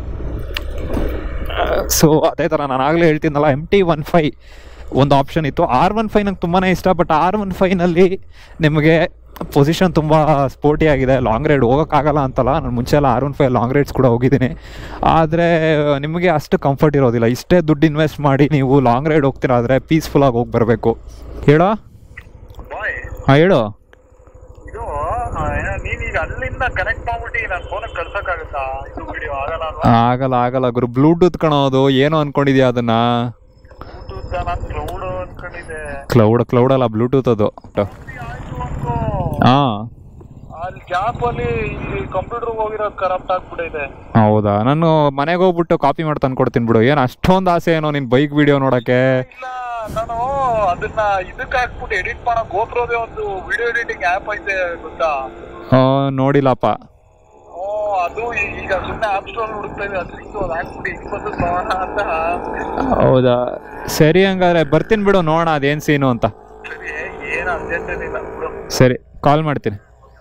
A: ಸೊ ಅದೇ ಥರ ನಾನು ಆಗಲೇ ಹೇಳ್ತೀನಲ್ಲ ಎಮ್ ಟಿ ಒನ್ ಫೈ ಒಂದು ಆಪ್ಷನ್ ಇತ್ತು ಆರ್ ಒನ್ ಫೈ ನಂಗೆ ತುಂಬಾ ಇಷ್ಟ ಬಟ್ ಆರ್ ಒನ್ ಫೈನಲ್ಲಿ ನಿಮಗೆ ಪೊಸಿಷನ್ ತುಂಬ ಸ್ಪೋರ್ಟಿ ಆಗಿದೆ ಲಾಂಗ್ ರೈಡ್ ಹೋಗೋಕ್ಕಾಗಲ್ಲ ಅಂತಲ್ಲ ನಾನು ಮುಂಚೆ ಎಲ್ಲ R one five long rides ಕೂಡ ಹೋಗಿದ್ದೀನಿ ಆದರೆ ನಿಮಗೆ ಅಷ್ಟು ಕಂಫರ್ಟ್ ಇರೋದಿಲ್ಲ ಇಷ್ಟೇ ದುಡ್ಡು ಇನ್ವೆಸ್ಟ್ ಮಾಡಿ ನೀವು ಲಾಂಗ್ ರೈಡ್ ಹೋಗ್ತೀರಾ ಆದರೆ ಪೀಸ್ಫುಲ್ಲಾಗಿ ಹೋಗಿ ಬರಬೇಕು ಹೇಳೋ
C: ಬಾಯ್
A: ಹಾಂ ಹೇಳು
C: ಇದು ಆ, ಏನ- ನೀನ್ ಈಗ ಅಲ್ಲಿಂದ ಕನೆಕ್ಟ್ ಮಾಡ್ಬಿಟ್ಟು ನನ್ನ ಫೋನ್ ಕಳ್ಸಕ್ಕಾಗತ್ತಾ ಇದು ವಿಡಿಯೋ ಆಗಲ್ಲ ಅಲ್ವಾ
A: ಆಗಲ್ಲ ಆಗಲ್ಲ ಗುರು ಬ್ಲೂಟೂತ್ ಕಣೋದು ಏನು ಅನ್ಕೊಂಡಿದ್ಯಾ ಅದನ್ನ
C: ಬ್ಲೂಟೂತ್ ನಾನು ಕ್ಲೌಡ್ ಅನ್ಕೊಂಡಿದ್ದೆ
A: ಕ್ಲೌಡ್ ಕ್ಲೌಡ್ ಅಲ್ಲ ಬ್ಲೂಟೂತ್ ಅದು
C: ಆಯ್ತು ಒಂದು
A: ಹಾಂ
C: ಅಲ್ಲಿ ಗ್ಯಾಪ್ ಅಲ್ಲಿ ಇಲ್ಲಿ ಕಂಪ್ಯೂಟರ್ ಹೋಗಿರೋದು ಕರಪ್ಟ್ ಆಗ್ಬಿಟ್ಟಿದೆ
A: ಹೌದಾ ನಾನು ಮನೆಗೆ ಹೋಗ್ಬಿಟ್ಟು ಕಾಪಿ ಮಾಡಿ ತಂದ್ಕೊಡ್ತೀನಿ ಬಿಡು ಏನು ಅಷ್ಟೊಂದು ಆಸೆ ಏನೋ ನಿನ್ನ ಬೈಕ್ ವಿಡಿಯೋ ನೋಡೋಕ್ಕೆ
C: ಇಲ್ಲ ನಾನು ಅದನ್ನ ಇದಕ್ಕೆ ಹಾಕ್ಬಿಟ್ಟು ಎಡಿಟ್ ಮಾಡಕ್ ಗೋಪ್ರೋದೇ ಒಂದು ವಿಡಿಯೋ ಎಡಿಟಿಂಗ್ ಆಪ್ ಐತೆ ಗೊತ್ತಾ
A: ಆ, ನೋಡಿಲ್ಲಪ್ಪ
C: ಓ ಅದು ಈ- ಈಗ ಸುಮ್ಮನೆ ಆಪ್ ಸ್ಟೋರ್ ಹುಡುಕ್ತಾ ಇದೆ ಅದು ಸಿಕ್ತು ಅದು ಹಾಕ್ಬಿಟ್ಟು ಈಗ ಬಂದು ನೋಡೋಣ ಅಂತ
A: ಹೌದಾ ಸರಿ ಹಂಗಾದ್ರೆ ಬರ್ತೀನಿ ಬಿಡು ನೋಡೋಣ ಅದೇನು ಸೀನು ಅಂತ
C: ಸರಿ ಏನು ಅರ್ಜೆಂಟ್ ಏನಿಲ್ಲ ಬಿಡು
A: ಸರಿ ಕಾಲ್ ಮಾಡ್ತೀನಿ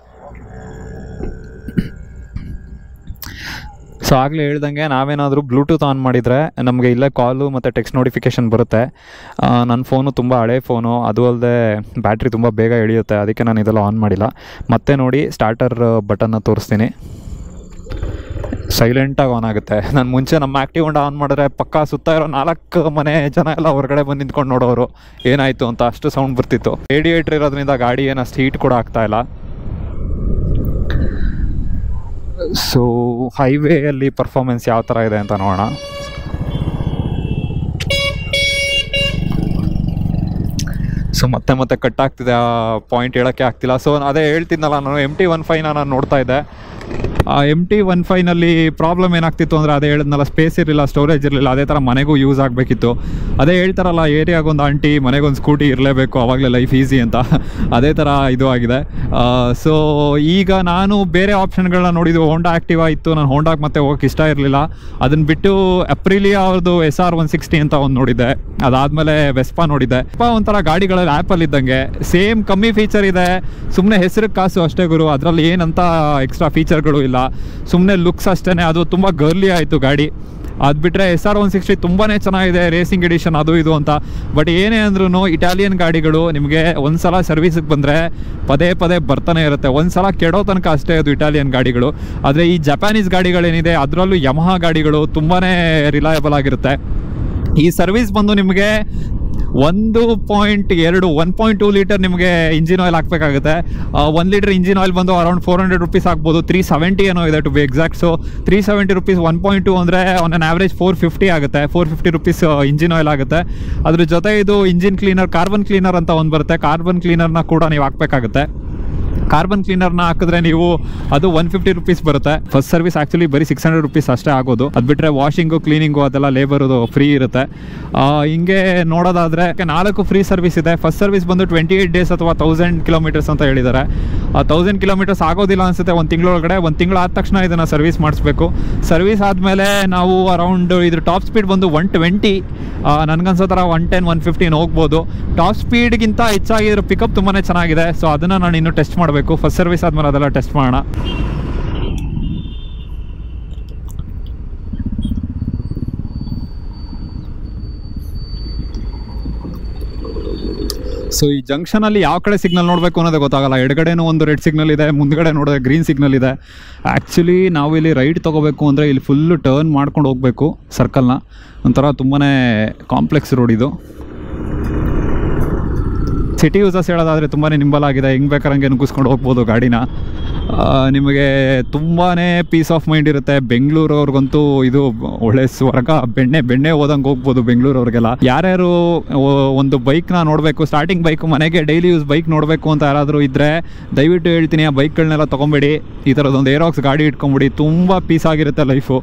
A: ಸೊ ಆಗಲೇ ಹೇಳ್ದಂಗೆ ನಾವೇನಾದರೂ ಬ್ಲೂಟೂತ್ ಆನ್ ಮಾಡಿದರೆ ನಮಗೆ ಇಲ್ಲೇ ಕಾಲು ಮತ್ತು ಟೆಕ್ಸ್ಟ್ ನೋಟಿಫಿಕೇಷನ್ ಬರುತ್ತೆ ಆ, ನನ್ನ ಫೋನು ತುಂಬ ಹಳೆ ಫೋನು ಅದು ಅಲ್ಲದೆ ಬ್ಯಾಟ್ರಿ ತುಂಬ ಬೇಗ ಎಳೆಯುತ್ತೆ ಅದಕ್ಕೆ ನಾನು ಇದೆಲ್ಲ ಆನ್ ಮಾಡಿಲ್ಲ ಮತ್ತೆ ನೋಡಿ ಸ್ಟಾರ್ಟರ್ ಬಟನ್ನ ತೋರಿಸ್ತೀನಿ ಸೈಲೆಂಟಾಗಿ ಆನ್ ಆಗುತ್ತೆ ನಾನು ಮುಂಚೆ ನಮ್ಮ ಆ್ಯಕ್ಟಿವ್ ಹೊಂಡ ಆನ್ ಮಾಡಿದ್ರೆ ಪಕ್ಕ ಸುತ್ತ ಇರೋ ನಾಲ್ಕು ಮನೆ ಜನ ಎಲ್ಲ ಹೊರಗಡೆ ಬಂದು ನಿಂತ್ಕೊಂಡು ನೋಡೋರು ಏನಾಯಿತು ಅಂತ ಅಷ್ಟು ಸೌಂಡ್ ಬರ್ತಿತ್ತು ರೇಡಿಯೇಟ್ರ್ ಇರೋದ್ರಿಂದ ಗಾಡಿ ಏನು ಅಷ್ಟು ಹೀಟ್ ಕೂಡ ಆಗ್ತಾ ಇಲ್ಲ ಸೊ ಹೈವೇಯಲ್ಲಿ ಪರ್ಫಾರ್ಮೆನ್ಸ್ ಯಾವ ಥರ ಇದೆ ಅಂತ ನೋಡೋಣ ಸೊ ಮತ್ತೆ ಮತ್ತೆ ಕಟ್ ಆಗ್ತಿದೆ ಆ ಪಾಯಿಂಟ್ ಹೇಳೋಕ್ಕೆ ಆಗ್ತಿಲ್ಲ ಸೊ ಅದೇ ಹೇಳ್ತಿದ್ನಲ್ಲ ನಾನು ಎಮ್ ಟಿ ಒನ್ ಫೈವ್ನ ನಾನು ನೋಡ್ತಾ ಇದ್ದೆ ಆ ಎಮ್ ಟಿ ಒನ್ ಫೈನಲ್ಲಿ ಪ್ರಾಬ್ಲಮ್ ಏನಾಗ್ತಿತ್ತು ಅಂದರೆ ಅದೇ ಹೇಳಿದ್ನಲ್ಲ ಸ್ಪೇಸ್ ಇರಲಿಲ್ಲ ಸ್ಟೋರೇಜ್ ಇರಲಿಲ್ಲ ಅದೇ ಥರ ಮನೆಗೂ ಯೂಸ್ ಆಗಬೇಕಿತ್ತು ಅದೇ ಹೇಳ್ತಾರಲ್ಲ ಏರಿಯಾಗೊಂದು ಆಂಟಿ ಮನೆಗೊಂದು ಸ್ಕೂಟಿ ಇರಲೇಬೇಕು ಆವಾಗಲೇ ಲೈಫ್ ಈಸಿ ಅಂತ ಅದೇ ಥರ ಇದು ಆಗಿದೆ ಸೊ ಈಗ ನಾನು ಬೇರೆ ಆಪ್ಷನ್ಗಳನ್ನ ನೋಡಿದ್ದು ಹೋಂಡಾ ಆ್ಯಕ್ಟಿವಾ ಇತ್ತು ನಾನು ಹೋಂಡಾಗೆ ಮತ್ತೆ ಹೋಗಕ್ಕೆ ಇಷ್ಟ ಇರಲಿಲ್ಲ ಅದನ್ನು ಬಿಟ್ಟು ಅಪ್ರಿಲಿಯಾ ಅವ್ರದ್ದು ಎಸ್ ಆರ್ ಒನ್ ಸಿಕ್ಸ್ಟಿ ಅಂತ ಒಂದು ನೋಡಿದ್ದೆ ಅದಾದಮೇಲೆ ವೆಸ್ಪಾ ನೋಡಿದ್ದೆ ವೆಸ್ಪಾ ಒಂಥರ ಗಾಡಿಗಳಲ್ಲಿ ಆ್ಯಪಲ್ಲಿ ಇದ್ದಂಗೆ ಸೇಮ್ ಕಮ್ಮಿ ಫೀಚರ್ ಇದೆ ಸುಮ್ಮನೆ ಹೆಸರಿಗೆ ಕಾಸು ಅಷ್ಟೇ ಗುರು ಅದರಲ್ಲಿ ಏನಂತ ಎಕ್ಸ್ಟ್ರಾ ಫೀಚರ್ಗಳು ಇಲ್ಲ ಸುಮ್ಮನೆ ಲುಕ್ಸ್ ಅಷ್ಟೇ ಅದು ತುಂಬ ಗರ್ಲಿ ಆಯಿತು ಗಾಡಿ ಅದು ಬಿಟ್ಟರೆ ಎಸ್ ಆರ್ ಒನ್ ಸಿಕ್ಸ್ಟಿ ತುಂಬಾ ಚೆನ್ನಾಗಿದೆ ರೇಸಿಂಗ್ ಎಡಿಷನ್ ಅದು ಇದು ಅಂತ ಬಟ್ ಏನೇ ಅಂದ್ರೂ ಇಟಾಲಿಯನ್ ಗಾಡಿಗಳು ನಿಮಗೆ ಒಂದ್ಸಲ ಸರ್ವಿಸಿಗೆ ಬಂದರೆ ಪದೇ ಪದೇ ಬರ್ತಾನೆ ಇರುತ್ತೆ ಒಂದ್ಸಲ ಕೆಡೋ ತನಕ ಅಷ್ಟೇ ಅದು ಇಟಾಲಿಯನ್ ಗಾಡಿಗಳು ಆದರೆ ಈ ಜಪಾನೀಸ್ ಗಾಡಿಗಳೇನಿದೆ ಅದರಲ್ಲೂ ಯಮಹಾ ಗಾಡಿಗಳು ತುಂಬಾ ರಿಲಯಬಲ್ ಆಗಿರುತ್ತೆ ಈ ಸರ್ವಿಸ್ ಬಂದು ನಿಮಗೆ ಒಂದು ಪಾಯಿಂಟ್ ಎರಡು ಒನ್ ಪಾಯಿಂಟ್ ಟೂ ಲೀಟರ್ ನಿಮಗೆ ಇಂಜಿನ್ ಆಯಿಲ್ ಹಾಕಬೇಕಾಗುತ್ತೆ ಒಂದು ಲೀಟರ್ ಇಂಜಿನ್ ಆಯಿಲ್ ಬಂದು ಅರೌಂಡ್ ಫೋರ್ ಹಂಡ್ರೆಡ್ ರುಪೀಸ್ ಆಗ್ಬೋದು ತ್ರೀ ಸೆವೆಂಟಿ ಏನೋ ಇದೆ to be exact so three seventy rupees one point two ಅಂದರೆ on an average four fifty ಆಗುತ್ತೆ four fifty rupees engine oil ಆಗುತ್ತೆ ಅದ್ರ ಜೊತೆ ಇದು ಇಂಜಿನ್ ಕ್ಲೀನರ್ ಕಾರ್ಬನ್ ಕ್ಲೀನರ್ ಅಂತ ಒಂದು ಬರುತ್ತೆ ಕಾರ್ಬನ್ ಕ್ಲೀನರ್ನ ಕೂಡ ನೀವು ಹಾಕಬೇಕಾಗುತ್ತೆ ಕಾರ್ಬನ್ ಕ್ಲೀನರ್ನ ಹಾಕಿದ್ರೆ ನೀವು ಅದು ಒನ್ ಫಿಫ್ಟಿ ರುಪೀಸ್ ಬರುತ್ತೆ ಫಸ್ಟ್ ಸರ್ವಿಸ್ ಆ್ಯಕ್ಚುಲಿ ಬರೀ ಸಿಕ್ಸ್ ಹಂಡ್ರೆಡ್ ರುಪೀಸ್ ಅಷ್ಟೇ ಆಗೋದು ಅದು ಬಿಟ್ಟರೆ ವಾಷಿಂಗು ಕ್ಲೀನಿಂಗು ಅದೆಲ್ಲ ಲೇಬರ್ದು ಫ್ರೀ ಇರುತ್ತೆ ಆ, ಹಿಂಗೆ ನೋಡೋದಾದರೆ ನಾಲ್ಕು ಫ್ರೀ ಸರ್ವಿಸ್ ಇದೆ ಫಸ್ಟ್ ಸರ್ವಿಸ್ ಬಂದು ಟ್ವೆಂಟಿ ಏಯ್ಟ್ ಡೇಸ್ ಅಥವಾ ತೌಸಂಡ್ ಕಿಲೋಮೀಟರ್ಸ್ ಅಂತ ಹೇಳಿದ್ದಾರೆ ಆ ತೌಸಂಡ್ ಕಿಲೋಮೀಟರ್ಸ್ ಆಗೋದಿಲ್ಲ ಅನಿಸುತ್ತೆ ಒಂದು ತಿಂಗಳೊಳಗಡೆ ಒಂದು ತಿಂಗಳು ಆದ ತಕ್ಷಣ ಇದನ್ನು ಸರ್ವಿಸ್ ಮಾಡಿಸ್ಬೇಕು ಸರ್ವಿಸ್ ಆದಮೇಲೆ ನಾವು ಅರೌಂಡ್ ಇದ್ರ ಟಾಪ್ ಸ್ಪೀಡ್ ಬಂದು ಒನ್ ಟ್ವೆಂಟಿ ನನಗನ್ಸೋ ಥರ ಒನ್ ಟೆನ್ ಒನ್ ಫಿಫ್ಟೀನ್ ಹೋಗ್ಬೋದು ಟಾಪ್ ಸ್ಪೀಡ್ಗಿಂತ ಹೆಚ್ಚಾಗಿ ಇದ್ರ ಪಿಕಪ್ ತುಂಬಾ ಚೆನ್ನಾಗಿದೆ ಸೊ ಅದನ್ನು ನಾನು ಇನ್ನೂ ಟೆಸ್ಟ್ ಮಾಡಬೇಕು ಫಸ್ಟ್ ಸರ್ವಿಸ್ ಆದಮೇಲೆ ಅದೆಲ್ಲ ಟೆಸ್ಟ್ ಮಾಡೋಣ ಸೊ ಈ ಜಂಕ್ಷನಲ್ಲಿ ಯಾವ ಕಡೆ ಸಿಗ್ನಲ್ ನೋಡಬೇಕು ಅನ್ನೋದೇ ಗೊತ್ತಾಗಲ್ಲ ಎಡಗಡೆನೂ ಒಂದು ರೆಡ್ ಸಿಗ್ನಲ್ ಇದೆ ಮುಂದ್ಗಡೆ ನೋಡಿದ್ರೆ ಗ್ರೀನ್ ಸಿಗ್ನಲ್ ಇದೆ ಆ್ಯಕ್ಚುಲಿ ನಾವು ಇಲ್ಲಿ ರೈಟ್ ತೊಗೋಬೇಕು ಅಂದರೆ ಇಲ್ಲಿ ಫುಲ್ಲು ಟರ್ನ್ ಮಾಡ್ಕೊಂಡು ಹೋಗಬೇಕು ಸರ್ಕಲ್ನ ಒಂಥರ ತುಂಬಾ ಕಾಂಪ್ಲೆಕ್ಸ್ ರೋಡ್ ಇದು ಸಿಟಿ ಯೂಸರ್ಸ್ ಹೇಳೋದಾದರೆ ತುಂಬಾ ನಿಂಬಲ್ ಆಗಿದೆ ಹೆಂಗೆ ಬೇಕಾರಂಗೆ ನುಗ್ಗಿಸ್ಕೊಂಡು ಹೋಗ್ಬೋದು ಗಾಡಿನ ಆ, ನಿಮಗೆ ತುಂಬಾ ಪೀಸ್ ಆಫ್ ಮೈಂಡ್ ಇರುತ್ತೆ ಬೆಂಗಳೂರವ್ರಿಗಂತೂ ಇದು ಒಳ್ಳೆ ಸ್ವರ್ಗ ಬೆಣ್ಣೆ ಬೆಣ್ಣೆ ಓದಂಗೆ ಹೋಗ್ಬೋದು ಬೆಂಗಳೂರವ್ರಿಗೆಲ್ಲ ಯಾರ್ಯಾರು ಓ- ಒಂದು ಬೈಕ್ನ ನೋಡಬೇಕು ಸ್ಟಾರ್ಟಿಂಗ್ ಬೈಕ್ ಮನೆಗೆ ಡೈಲಿ ಯೂಸ್ ಬೈಕ್ ನೋಡಬೇಕು ಅಂತ ಯಾರಾದರೂ ಇದ್ದರೆ ದಯವಿಟ್ಟು ಹೇಳ್ತೀನಿ ಆ ಬೈಕ್ಗಳನ್ನೆಲ್ಲ ತೊಗೊಂಬೇಡಿ ಈ ಥರದೊಂದು ಏರಾಕ್ಸ್ ಗಾಡಿ ಇಟ್ಕೊಂಬಿಡಿ ತುಂಬ ಪೀಸ್ ಆಗಿರುತ್ತೆ ಲೈಫು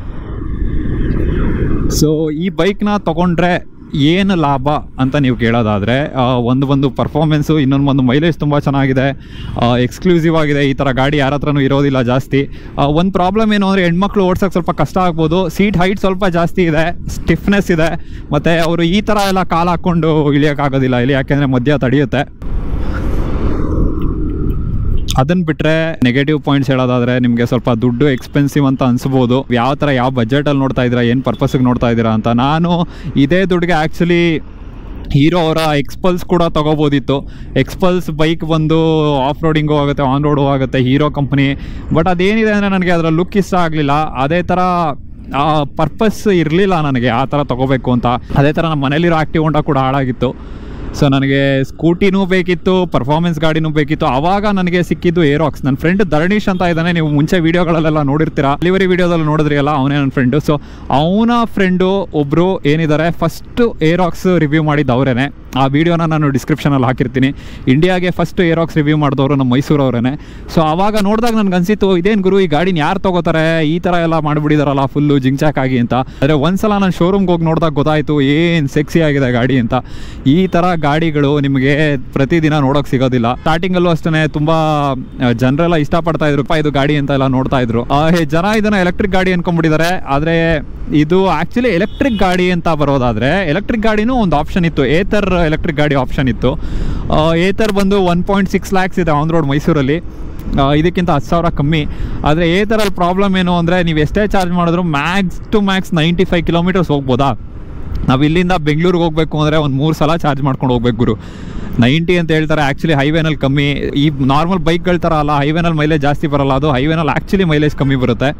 A: ಸೊ ಈ ಬೈಕ್ನ ತೊಗೊಂಡ್ರೆ ಏನು ಲಾಭ ಅಂತ ನೀವು ಕೇಳೋದಾದರೆ ಒಂದು ಒಂದು ಪರ್ಫಾರ್ಮೆನ್ಸು ಇನ್ನೊಂದು ಒಂದು ಮೈಲೇಜ್ ತುಂಬ ಚೆನ್ನಾಗಿದೆ ಎಕ್ಸ್ಕ್ಲೂಸಿವ್ ಆಗಿದೆ ಈ ಥರ ಗಾಡಿ ಯಾರ ಹತ್ರನೂ ಇರೋದಿಲ್ಲ ಜಾಸ್ತಿ ಒಂದು ಪ್ರಾಬ್ಲಮ್ ಏನು ಅಂದರೆ ಹೆಣ್ಮಕ್ಳು ಓಡ್ಸೋಕೆ ಸ್ವಲ್ಪ ಕಷ್ಟ ಆಗ್ಬೋದು ಸೀಟ್ ಹೈಟ್ ಸ್ವಲ್ಪ ಜಾಸ್ತಿ ಇದೆ ಸ್ಟಿಫ್ನೆಸ್ ಇದೆ ಮತ್ತು ಅವರು ಈ ಥರ ಎಲ್ಲ ಕಾಲು ಹಾಕ್ಕೊಂಡು ಇಳಿಯೋಕ್ಕಾಗೋದಿಲ್ಲ ಇಲ್ಲಿ ಯಾಕೆಂದರೆ ಮಧ್ಯ ತಡೆಯುತ್ತೆ ಅದನ್ನ ಬಿಟ್ಟರೆ ನೆಗೆಟಿವ್ ಪಾಯಿಂಟ್ಸ್ ಹೇಳೋದಾದ್ರೆ ನಿಮಗೆ ಸ್ವಲ್ಪ ದುಡ್ಡು ಎಕ್ಸ್ಪೆನ್ಸಿವ್ ಅಂತ ಅನ್ಸ್ಬೋದು ಯಾವ ಥರ ಯಾವ ಬಜೆಟಲ್ಲಿ ನೋಡ್ತಾ ಇದ್ದೀರಾ ಏನು ಪರ್ಪಸ್ಗೆ ನೋಡ್ತಾ ಇದ್ದೀರಾ ಅಂತ ನಾನು ಇದೇ ದುಡ್ಡಿಗೆ ಆ್ಯಕ್ಚುಲಿ ಹೀರೋ ಅವರ ಎಕ್ಸ್ಪಲ್ಸ್ ಕೂಡ ತಗೋಬೋದಿತ್ತು ಎಕ್ಸ್ಪಲ್ಸ್ ಬೈಕ್ ಬಂದು ಆಫ್ ರೋಡಿಂಗು ಆಗುತ್ತೆ ಆನ್ ರೋಡು ಆಗುತ್ತೆ ಹೀರೋ ಕಂಪ್ನಿ ಬಟ್ ಅದೇನಿದೆ ಅಂದರೆ ನನಗೆ ಅದರ ಲುಕ್ ಇಷ್ಟ ಆಗಲಿಲ್ಲ ಅದೇ ಥರ ಆ ಪರ್ಪಸ್ ಇರಲಿಲ್ಲ ನನಗೆ ಆ ಥರ ತೊಗೋಬೇಕು ಅಂತ ಅದೇ ಥರ ನಮ್ಮ ಮನೇಲಿರೋ ಆ್ಯಕ್ಟಿವ್ ಹೊಂಡ ಕೂಡ ಹಾಳಾಗಿತ್ತು ಸೊ ನನಗೆ ಸ್ಕೂಟಿನೂ ಬೇಕಿತ್ತು ಪರ್ಫಾರ್ಮೆನ್ಸ್ ಗಾಡಿನೂ ಬೇಕಿತ್ತು ಆವಾಗ ನನಗೆ ಸಿಕ್ಕಿದ್ದು ಏರಾಕ್ಸ್ ನನ್ನ ಫ್ರೆಂಡ್ ಧರಣೀಶ್ ಅಂತ ಇದ್ದಾನೆ ನೀವು ಮುಂಚೆ ವೀಡಿಯೋಗಳಲ್ಲೆಲ್ಲ ನೋಡಿರ್ತೀರಾ ಡೆಲಿವರಿ ವೀಡಿಯೋದಲ್ಲಿ ನೋಡಿದ್ರಿ ಅಲ್ಲ ಅವನೇ ನನ್ನ ಫ್ರೆಂಡು ಸೊ ಅವನ ಫ್ರೆಂಡು ಒಬ್ಬರು ಏನಿದ್ದಾರೆ ಫಸ್ಟು ಏರಾಕ್ಸ್ ರಿವ್ಯೂ ಮಾಡಿದ್ದು ಅವರೇನೆ ಆ ವಿಡಿಯೋನ ನಾನು ಡಿಸ್ಕ್ರಿಪ್ಷನಲ್ಲಿ ಹಾಕಿರ್ತೀನಿ ಇಂಡಿಯಾಗೆ ಫಸ್ಟ್ ಏರಾಕ್ಸ್ ರಿವ್ಯೂ ಮಾಡಿದವರು ನಮ್ಮ ಮೈಸೂರವರೇನೆ ಸೊ ಆವಾಗ ನೋಡಿದಾಗ ನನಗೆ ಅನ್ಸಿತ್ತು ಇದೇನು ಗುರು ಈ ಗಾಡಿನ ಯಾರು ತಗೋತಾರೆ ಈ ಥರ ಎಲ್ಲ ಮಾಡಿಬಿಟ್ಟಿದಾರಲ್ಲ ಫುಲ್ಲು ಜಿಂಚಾಕ್ ಆಗಿ ಅಂತ ಆದರೆ ಒಂದ್ಸಲ ನಾನು ಶೋರೂಮ್ಗೆ ಹೋಗಿ ನೋಡಿದಾಗ ಗೊತ್ತಾಯಿತು ಏನು ಸೆಕ್ಸಿ ಆಗಿದೆ ಗಾಡಿ ಅಂತ ಈ ಥರ ಗಾಡಿಗಳು ನಿಮಗೆ ಪ್ರತಿದಿನ ನೋಡೋಕೆ ಸಿಗೋದಿಲ್ಲ ಸ್ಟಾರ್ಟಿಂಗಲ್ಲೂ ಅಷ್ಟೇ ತುಂಬ ಜನರೆಲ್ಲ ಇಷ್ಟಪಡ್ತಾ ಇದ್ರು "ಅಪ್ಪ, ಇದು ಗಾಡಿ ಅಂತ ಎಲ್ಲ ನೋಡ್ತಾ ಇದ್ರು ಆ, ಹೇ, ಜನ ಇದನ್ನ ಎಲೆಕ್ಟ್ರಿಕ್ ಗಾಡಿ ಅನ್ಕೊಂಡ್ಬಿಟ್ಟಿದ್ದಾರೆ ಆದರೆ ಇದು ಆ್ಯಕ್ಚುಲಿ ಎಲೆಕ್ಟ್ರಿಕ್ ಗಾಡಿ ಅಂತ ಬರೋದಾದರೆ ಎಲೆಕ್ಟ್ರಿಕ್ ಗಾಡಿನೂ ಒಂದು ಆಪ್ಷನ್ ಇತ್ತು ಏತರ್ ಎಲೆಕ್ಟ್ರಿಕ್ ಗಾಡಿ ಆಪ್ಷನ್ ಇತ್ತು ಆ, ಏತರ್ ಬಂದು ಒನ್ ಪಾಯಿಂಟ್ ಸಿಕ್ಸ್ ಲ್ಯಾಕ್ಸ್ ಇದೆ ಆನ್ ರೋಡ್ ಮೈಸೂರಲ್ಲಿ ಆ, ಇದಕ್ಕಿಂತ ಹತ್ತು ಸಾವಿರ ಕಮ್ಮಿ ಆದರೆ ಏ ಥರಲ್ಲಿ ಪ್ರಾಬ್ಲಮ್ ಏನು ಅಂದರೆ ನೀವು ಎಷ್ಟೇ ಚಾರ್ಜ್ ಮಾಡಿದ್ರು max to max ninety five kilometres ಹೋಗ್ಬೋದಾ ನಾವು ಇಲ್ಲಿಂದ ಬೆಂಗಳೂರಿಗೆ ಹೋಗ್ಬೇಕು ಅಂದರೆ ಒಂದು ಮೂರು ಸಲ ಚಾರ್ಜ್ ಮಾಡ್ಕೊಂಡು ಹೋಗ್ಬೇಕು ಗುರು ನೈಂಟಿ ಅಂತ ಹೇಳ್ತಾರೆ ಆ್ಯಕ್ಚುಲಿ ಹೈವೇನಲ್ಲಿ ಕಮ್ಮಿ ಈ ನಾರ್ಮಲ್ ಬೈಕ್ಗಳ ಥರ ಅಲ್ಲ ಹೈವೇನಲ್ಲಿ ಮೈಲೇಜ್ ಜಾಸ್ತಿ ಬರಲ್ಲ ಅದು ಹೈವೇನಲ್ಲಿ ಆ್ಯಕ್ಚುಲಿ ಮೈಲೇಜ್ ಕಮ್ಮಿ ಬರುತ್ತೆ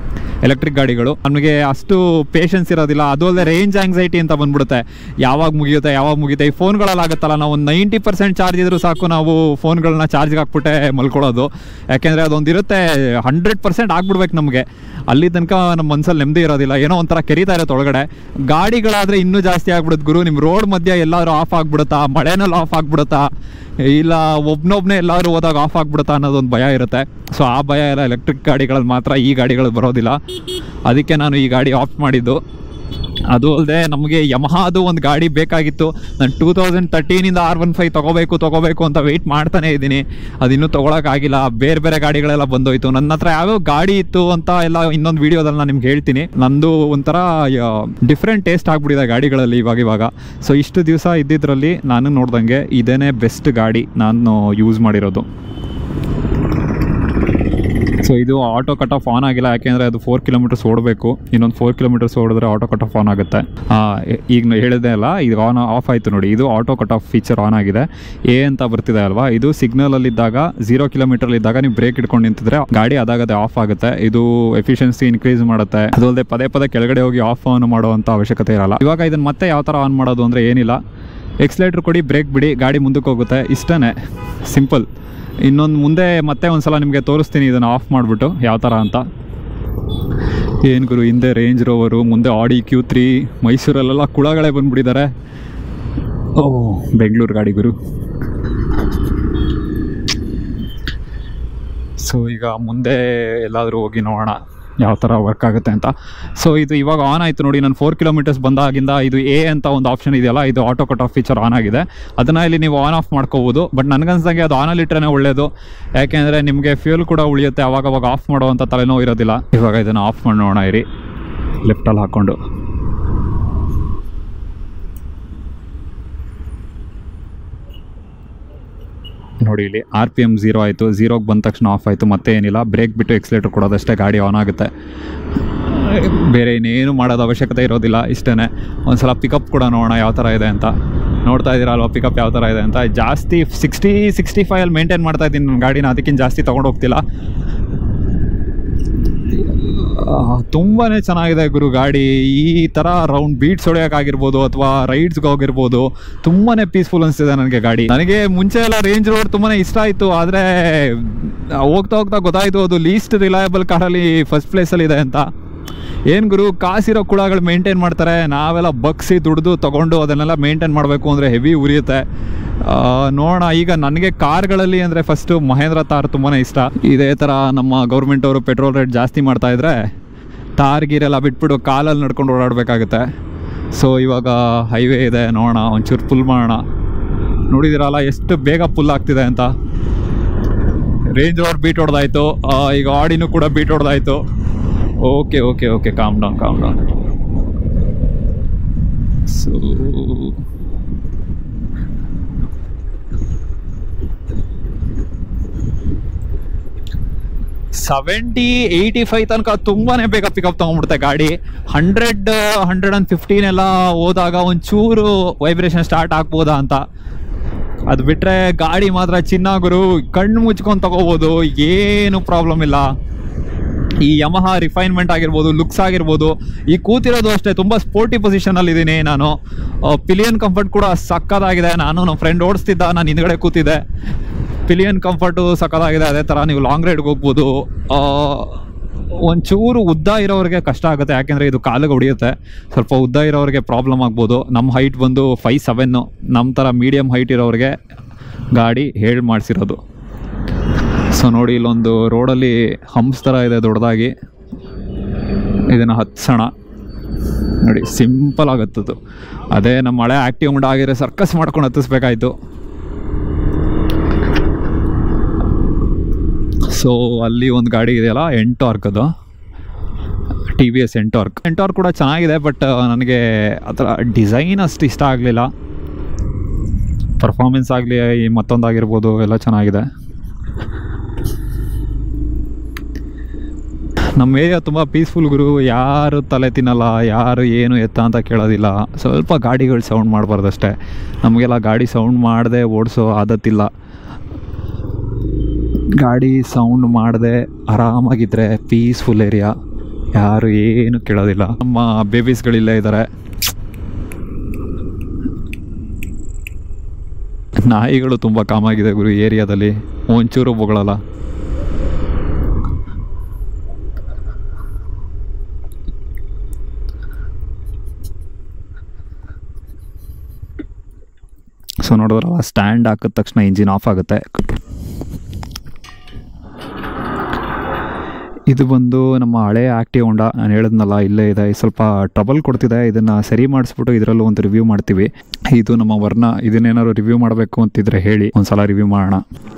A: ಎಲೆಕ್ಟ್ರಿಕ್ ಗಾಡಿಗಳು ನಮಗೆ ಅಷ್ಟು ಪೇಷನ್ಸ್ ಇರೋದಿಲ್ಲ ಅದು ಅಲ್ಲದೆ ರೇಂಜ್ ಆಂಗ್ಸೈಟಿ ಅಂತ ಬಂದ್ಬಿಡುತ್ತೆ ಯಾವಾಗ ಮುಗಿಯುತ್ತೆ ಯಾವಾಗ ಮುಗಿಯುತ್ತೆ ಈ ಫೋನ್ಗಳಲ್ಲಿ ಆಗುತ್ತಲ್ಲ ನಾವು ಒಂದು ನೈಂಟಿ ಪರ್ಸೆಂಟ್ ಚಾರ್ಜ್ ಇದ್ರೂ ಸಾಕು ನಾವು ಫೋನ್ಗಳನ್ನ ಚಾರ್ಜ್ಗೆ ಹಾಕ್ಬಿಟ್ಟೆ ಮಲ್ಕೊಳ್ಳೋದು ಯಾಕೆಂದರೆ ಅದೊಂದು ಇರುತ್ತೆ ಹಂಡ್ರೆಡ್ ಪರ್ಸೆಂಟ್ ಆಗ್ಬಿಡ್ಬೇಕು ನಮಗೆ ಅಲ್ಲಿ ತನಕ ನಮ್ಮ ಮನಸ್ಸಲ್ಲಿ ನೆಮ್ಮದಿ ಇರೋದಿಲ್ಲ ಏನೋ ಒಂಥರ ಕೆರಿತಾ ಇರುತ್ತೆ ಒಳಗಡೆ ಗಾಡಿಗಳಾದರೆ ಇನ್ನೂ ಜಾಸ್ತಿ ಆಗ್ಬಿಡುತ್ತೆ ಗುರು ನಿಮ್ಮ ರೋಡ್ ಮಧ್ಯೆ ಎಲ್ಲಾದ್ರೂ ಆಫ್ ಆಗ್ಬಿಡುತ್ತಾ ಮಳೆನಲ್ಲಿ ಆಫ್ ಆಗ್ಬಿಡುತ್ತಾ ಇಲ್ಲ ಒಬ್ನೊಬ್ನೇ ಎಲ್ಲಾದ್ರೂ ಹೋದಾಗ ಆಫ್ ಆಗ್ಬಿಡುತ್ತಾ ಅನ್ನೋದೊಂದು ಭಯ ಇರುತ್ತೆ ಸೊ ಆ ಭಯ ಎಲ್ಲ ಎಲೆಕ್ಟ್ರಿಕ್ ಗಾಡಿಗಳಲ್ಲಿ ಮಾತ್ರ ಈ ಗಾಡಿಗಳು ಬರೋದಿಲ್ಲ ಅದಕ್ಕೆ ನಾನು ಈ ಗಾಡಿ ಆಫ್ ಮಾಡಿದ್ದು ಅದು ಅಲ್ಲದೆ ನಮಗೆ ಯಮಹಾದು ಒಂದು ಗಾಡಿ ಬೇಕಾಗಿತ್ತು ನಾನು ಟೂ ತೌಸಂಡ್ ತರ್ಟೀನಿಂದ ಆರ್ ಒನ್ ಫೈವ್ ತೊಗೋಬೇಕು ತೊಗೋಬೇಕು ಅಂತ ವೆಯ್ಟ್ ಮಾಡ್ತಾನೆ ಇದ್ದೀನಿ ಅದಿನ್ನೂ ತೊಗೊಳಕ್ಕಾಗಿಲ್ಲ ಬೇರೆ ಬೇರೆ ಗಾಡಿಗಳೆಲ್ಲ ಬಂದೋಯ್ತು ನನ್ನ ಹತ್ರ ಯಾವ್ಯಾವ ಗಾಡಿ ಇತ್ತು ಅಂತ ಎಲ್ಲ ಇನ್ನೊಂದು ವೀಡಿಯೋದಲ್ಲಿ ನಾನು ನಿಮ್ಗೆ ಹೇಳ್ತೀನಿ ನಂದು ಒಂಥರ ಡಿಫ್ರೆಂಟ್ ಟೇಸ್ಟ್ ಆಗ್ಬಿಟ್ಟಿದೆ ಗಾಡಿಗಳಲ್ಲಿ ಇವಾಗ ಇವಾಗ ಸೊ ಇಷ್ಟು ದಿವಸ ಇದ್ದಿದ್ರಲ್ಲಿ ನಾನು ನೋಡ್ದಂಗೆ ಇದೇನೇ ಬೆಸ್ಟ್ ಗಾಡಿ ನಾನು ಯೂಸ್ ಮಾಡಿರೋದು ಸೊ ಇದು ಆಟೋ ಕಟ್ ಆಫ್ ಆನ್ ಆಗಿಲ್ಲ ಯಾಕೆಂದರೆ ಅದು ಫೋರ್ ಕಿಲೋಮೀಟರ್ಸ್ ಓಡಬೇಕು ಇನ್ನೊಂದು ಫೋರ್ ಕಿಲೋಮೀಟರ್ಸ್ ಓಡಿದ್ರೆ ಆಟೋ ಕಟ್ ಆಫ್ ಆನ್ ಆಗುತ್ತೆ ಆ, ಎ- ಈಗ ನಾನು ಹೇಳಿದೆ ಅಲ್ಲ ಇದು ಆನ್ ಆಫ್ ಆಯಿತು ನೋಡಿ ಇದು auto cut off feature on ಆಗಿದೆ ಎ ಅಂತ ಬರ್ತಿದೆ ಅಲ್ವಾ ಇದು ಸಿಗ್ನಲಲ್ಲಿದ್ದಾಗ ಝೀರೋ ಕಿಲೋಮೀಟರ್ಲಿದ್ದಾಗ ನೀವು ಬ್ರೇಕ್ ಇಟ್ಕೊಂಡು ನಿಂತಿದ್ರೆ ಗಾಡಿ ಅದಾಗದೆ ಆಫ್ ಆಗುತ್ತೆ ಇದು ಎಫಿಷಿಯನ್ಸಿ ಇನ್ಕ್ರೀಸ್ ಮಾಡುತ್ತೆ ಅದಲ್ಲದೆ ಪದೇ ಪದೇ ಕೆಳಗಡೆ ಹೋಗಿ ಆಫ್ ಆನ್ ಮಾಡುವಂಥ ಅವಶ್ಯಕತೆ ಇರಲ್ಲ ಇವಾಗ ಇದನ್ನು ಮತ್ತೆ ಯಾವ ಥರ ಆನ್ ಮಾಡೋದು ಅಂದರೆ ಏನಿಲ್ಲ ಎಕ್ಸ್ಲೇಟ್ರ್ ಕೊಡಿ ಬ್ರೇಕ್ ಬಿಡಿ ಗಾಡಿ ಮುಂದಕ್ಕೆ ಹೋಗುತ್ತೆ ಇಷ್ಟೇ ಸಿಂಪಲ್ ಇನ್ನೊಂದು ಮುಂದೆ ಮತ್ತೆ ಒಂದು ಸಲ ನಿಮಗೆ ತೋರಿಸ್ತೀನಿ ಇದನ್ನು ಆಫ್ ಮಾಡಿಬಿಟ್ಟು ಯಾವ ಥರ ಅಂತ ಏನು ಗುರು ಹಿಂದೆ ರೇಂಜ್ ರೋವರು ಮುಂದೆ ಆಡಿ ಕ್ಯೂ ತ್ರೀ ಮೈಸೂರಲ್ಲೆಲ್ಲ ಕುಳಗಳೇ ಬಂದ್ಬಿಟ್ಟಿದ್ದಾರೆ ಓ ಬೆಂಗಳೂರು ಗಾಡಿ ಗುರು ಸೊ ಈಗ ಮುಂದೆ ಎಲ್ಲಾದರೂ ಹೋಗಿ ನೋಡೋಣ ಯಾವ ಥರ ವರ್ಕ್ ಆಗುತ್ತೆ ಅಂತ ಸೊ ಇದು ಇವಾಗ ಆನ್ ಆಯಿತು ನೋಡಿ ನಾನು ಫೋರ್ ಕಿಲೋಮೀಟರ್ಸ್ ಬಂದಾಗಿಂದ ಇದು ಎ ಅಂತ ಒಂದು ಆಪ್ಷನ್ ಇದೆಯಲ್ಲ ಇದು auto cut off feature on ಆಗಿದೆ ಅದನ್ನು ಇಲ್ಲಿ ನೀವು ಆನ್ ಆಫ್ ಮಾಡ್ಕೋಬೋದು ಬಟ್ ನನಗನ್ಸಂಗೆ ಅದು ಆನಲ್ಲಿ ಇಟ್ಟರೆ ಒಳ್ಳೆಯದು ಯಾಕೆಂದರೆ ನಿಮಗೆ ಫ್ಯೂಲ್ ಕೂಡ ಉಳಿಯುತ್ತೆ ಅವಾಗ ಅವಾಗ ಆಫ್ ಮಾಡುವಂಥ ತಲೆನೋವು ಇರೋದಿಲ್ಲ ಇವಾಗ ಇದನ್ನು ಆಫ್ ಮಾಡಿ ನೋಡೋಣ ಇರಿ ಲೆಫ್ಟಲ್ಲಿ ಹಾಕ್ಕೊಂಡು ನೋಡಿ ಇಲ್ಲಿ ಆರ್ ಪಿ ಎಮ್ ಝೀರೋ ಆಯಿತು ಝೀರೋಗೆ ಬಂದ ತಕ್ಷಣ ಆಫ್ ಆಯಿತು ಮತ್ತೆ ಏನಿಲ್ಲ ಬ್ರೇಕ್ ಬಿಟ್ಟು ಎಕ್ಸ್ಲೇಟರ್ ಕೊಡೋದಷ್ಟೇ ಗಾಡಿ ಆನ್ ಆಗುತ್ತೆ ಬೇರೆ ಇನ್ನೇನು ಮಾಡೋದು ಅವಶ್ಯಕತೆ ಇರೋದಿಲ್ಲ ಇಷ್ಟೇ ಒಂದ್ಸಲ ಪಿಕಪ್ ಕೂಡ ನೋಡೋಣ ಯಾವ ಥರ ಇದೆ ಅಂತ ನೋಡ್ತಾ ಇದ್ದೀರಾ ಅಲ್ವಾ ಪಿಕಪ್ ಯಾವ ಥರ ಇದೆ ಅಂತ ಜಾಸ್ತಿ ಸಿಕ್ಸ್ಟಿ ಸಿಕ್ಸ್ಟಿ ಫೈವಲ್ಲಿ ಮೇಂಟೈನ್ ಮಾಡ್ತಾ ಇದ್ದೀನಿ ನನ್ನ ಗಾಡಿನ ಅದಕ್ಕಿಂತ ಜಾಸ್ತಿ ತೊಗೊಂಡು ಹೋಗ್ತಿಲ್ಲ ತುಂಬಾ ಚೆನ್ನಾಗಿದೆ ಗುರು ಗಾಡಿ ಈ ಥರ ರೌಂಡ್ ಬೀಟ್ಸ್ ಹೊಡೆಯೋಕ್ಕಾಗಿರ್ಬೋದು ಅಥವಾ ರೈಡ್ಸ್ಗೆ ಹೋಗಿರ್ಬೋದು ತುಂಬಾ ಪೀಸ್ಫುಲ್ ಅನಿಸ್ತಿದೆ ನನಗೆ ಗಾಡಿ ನನಗೆ ಮುಂಚೆ ಎಲ್ಲ ರೇಂಜ್ ರೋಡ್ ತುಂಬಾ ಇಷ್ಟ ಆಯಿತು ಆದರೆ ಹೋಗ್ತಾ ಹೋಗ್ತಾ ಗೊತ್ತಾಯಿತು ಅದು ಲೀಸ್ಟ್ ರಿಲಯಬಲ್ ಕಾರಲ್ಲಿ ಫಸ್ಟ್ ಪ್ಲೇಸಲ್ಲಿ ಇದೆ ಅಂತ ಏನು ಗುರು ಕಾಸಿರೋ ಕುಳಗಳು ಮೇಂಟೈನ್ ಮಾಡ್ತಾರೆ ನಾವೆಲ್ಲ ಬಗ್ಸಿ ದುಡ್ದು ತೊಗೊಂಡು ಅದನ್ನೆಲ್ಲ ಮೇಂಟೈನ್ ಮಾಡಬೇಕು ಅಂದರೆ ಹೆವಿ ಉರಿಯುತ್ತೆ ಆ, ನೋಡೋಣ ಈಗ ನನಗೆ ಕಾರ್ಗಳಲ್ಲಿ ಅಂದರೆ ಫಸ್ಟು ಮಹೇಂದ್ರ ತಾರ್ ತುಂಬಾ ಇಷ್ಟ ಇದೇ ಥರ ನಮ್ಮ ಗೌರ್ಮೆಂಟ್ ಅವರು ಪೆಟ್ರೋಲ್ ರೇಟ್ ಜಾಸ್ತಿ ಮಾಡ್ತಾ ಇದ್ರೆ ತಾರ್ ಗೀರೆಲ್ಲ ಬಿಟ್ಬಿಟ್ಟು ಕಾಲಲ್ಲಿ ನಡ್ಕೊಂಡು ಓಡಾಡಬೇಕಾಗುತ್ತೆ ಸೊ ಇವಾಗ ಹೈವೇ ಇದೆ ನೋಡೋಣ ಒಂಚೂರು ಪುಲ್ ಮಾಡೋಣ ನೋಡಿದಿರಲ್ಲ ಎಷ್ಟು ಬೇಗ ಪುಲ್ ಆಗ್ತಿದೆ ಅಂತ ರೇಂಜ್ ರೋಡ್ ಬೀಟ್ ಹೊಡೆದಾಯ್ತು ಈಗ ಆಡಿನೂ ಕೂಡ ಬೀಟ್ ಹೊಡೆದಾಯ್ತು okay okay okay calm down calm down so seventy eighty five ತನಕ ತುಂಬಾನೇ ಬೇಗ ಪಿಕಪ್ ತೊಗೊಂಡ್ಬಿಡುತ್ತೆ ಗಾಡಿ ಹಂಡ್ರೆಡ್ ಹಂಡ್ರೆಡ್ ಆ್ಯಂಡ್ ಫಿಫ್ಟೀನ್ ಎಲ್ಲ ಹೋದಾಗ ಒಂಚೂರು ವೈಬ್ರೇಷನ್ ಸ್ಟಾರ್ಟ್ ಆಗ್ಬೋದಾ ಅಂತ ಅದು ಬಿಟ್ಟರೆ ಗಾಡಿ ಮಾತ್ರ ಚಿನ್ನ ಗುರು ಕಣ್ಣು ಮುಚ್ಕೊಂಡು ತಗೋಬೋದು ಏನು ಪ್ರಾಬ್ಲಮ್ ಇಲ್ಲ ಈ ಯಮಹ ರಿಫೈನ್ಮೆಂಟ್ ಆಗಿರ್ಬೋದು ಲುಕ್ಸ್ ಆಗಿರ್ಬೋದು ಈ ಕೂತಿರೋದು ಅಷ್ಟೇ ತುಂಬ ಸ್ಪೋರ್ಟಿ ಪೊಸಿಷನಲ್ಲಿ ಇದ್ದೀನಿ ನಾನು ಪಿಲಿಯನ್ ಕಂಫರ್ಟ್ ಕೂಡ ಸಕ್ಕತ್ತಾಗಿದೆ ನಾನು ನಮ್ಮ ಫ್ರೆಂಡ್ ಓಡಿಸ್ತಿದ್ದ ನಾನು ಹಿಂದ್ಗಡೆ ಕೂತಿದ್ದೆ ಪಿಲಿಯನ್ ಕಂಫರ್ಟು ಸಕ್ಕತ್ತಾಗಿದೆ ಅದೇ ಥರ ನೀವು ಲಾಂಗ್ ರೈಡ್ಗೆ ಹೋಗ್ಬೋದು ಆ, ಒಂಚೂರು ಉದ್ದ ಇರೋರಿಗೆ ಕಷ್ಟ ಆಗುತ್ತೆ ಯಾಕೆಂದರೆ ಇದು ಕಾಲಿಗೆ ಹೊಡಿಯುತ್ತೆ ಸ್ವಲ್ಪ ಉದ್ದ ಇರೋರಿಗೆ ಪ್ರಾಬ್ಲಮ್ ಆಗ್ಬೋದು ನಮ್ಮ ಹೈಟ್ ಬಂದು ಫೈ ಸೆವೆನ್ನು ನಮ್ಮ ಥರ ಮೀಡಿಯಮ್ ಹೈಟ್ ಇರೋರಿಗೆ ಗಾಡಿ ಹೇಳಿ ಮಾಡಿಸಿರೋದು ಸೊ ನೋಡಿ ಇಲ್ಲೊಂದು ರೋಡಲ್ಲಿ ಹಂಪ್ಸ್ ಥರ ಇದೆ ದೊಡ್ಡದಾಗಿ ಇದನ್ನು ಹತ್ಸೋಣ ನೋಡಿ ಸಿಂಪಲ್ ಆಗುತ್ತದು ಅದೇ ನಮ್ಮ ಮಳೆ ಆ್ಯಕ್ಟಿವ್ ಮುಂಡ ಆಗಿದ್ರೆ ಸರ್ಕಸ್ ಮಾಡ್ಕೊಂಡು ಹತ್ತಿಸ್ಬೇಕಾಯ್ತು ಸೊ ಅಲ್ಲಿ ಒಂದು ಗಾಡಿ ಇದೆಯಲ್ಲ ಎಂಟಾರ್ಕ್ ಅದು T V S NTorq NTorq ಕೂಡ ಚೆನ್ನಾಗಿದೆ ಬಟ್ ನನಗೆ ಅದರ ಡಿಸೈನ್ ಅಷ್ಟು ಇಷ್ಟ ಆಗಲಿಲ್ಲ ಪರ್ಫಾರ್ಮೆನ್ಸ್ ಆಗಲಿ ಮತ್ತೊಂದಾಗಿರ್ಬೋದು ಎಲ್ಲ ಚೆನ್ನಾಗಿದೆ ನಮ್ಮ ಏರಿಯಾ ತುಂಬ ಪೀಸ್ಫುಲ್ ಗುರು ಯಾರು ತಲೆ ತಿನ್ನಲ್ಲ ಯಾರು ಏನು ಎತ್ತ ಅಂತ ಕೇಳೋದಿಲ್ಲ ಸ್ವಲ್ಪ ಗಾಡಿಗಳು ಸೌಂಡ್ ಮಾಡಬಾರ್ದಷ್ಟೇ ನಮಗೆಲ್ಲ ಗಾಡಿ ಸೌಂಡ್ ಮಾಡದೆ ಓಡಿಸೋ ಆದತ್ತಿಲ್ಲ ಗಾಡಿ ಸೌಂಡ್ ಮಾಡದೆ ಆರಾಮಾಗಿದ್ದರೆ ಪೀಸ್ಫುಲ್ ಏರಿಯಾ ಯಾರು ಏನು ಕೇಳೋದಿಲ್ಲ ನಮ್ಮ ಬೇಬೀಸ್ಗಳಿಲ್ಲೇ ಇದ್ದಾರೆ ನಾಯಿಗಳು ತುಂಬ ಕಾಮಾಗಿದೆ ಗುರು ಏರಿಯಾದಲ್ಲಿ ಒಂಚೂರು ಬೊಗಳಲ್ಲ ಸೊ ನೋಡಿದ್ರಲ್ಲ ಸ್ಟ್ಯಾಂಡ್ ಹಾಕಿದ ತಕ್ಷಣ ಇಂಜಿನ್ ಆಫ್ ಆಗುತ್ತೆ ಇದು ಬಂದು ನಮ್ಮ ಹಳೆ ಆಕ್ಟಿವ್ ಹೊಂಡ ನಾನು ಹೇಳಿದ್ನಲ್ಲ ಇಲ್ಲೇ ಇದೆ ಇದು ಸ್ವಲ್ಪ ಟ್ರಬಲ್ ಕೊಡ್ತಿದೆ ಇದನ್ನು ಸರಿ ಮಾಡಿಸ್ಬಿಟ್ಟು ಇದರಲ್ಲೂ ಒಂದು ರಿವ್ಯೂ ಮಾಡ್ತೀವಿ ಇದು ನಮ್ಮ ವರ್ಣ ಇದನ್ನೇನಾದ್ರು ರಿವ್ಯೂ ಮಾಡಬೇಕು ಅಂತಿದ್ರೆ ಹೇಳಿ ಒಂದ್ಸಲ ರಿವ್ಯೂ ಮಾಡೋಣ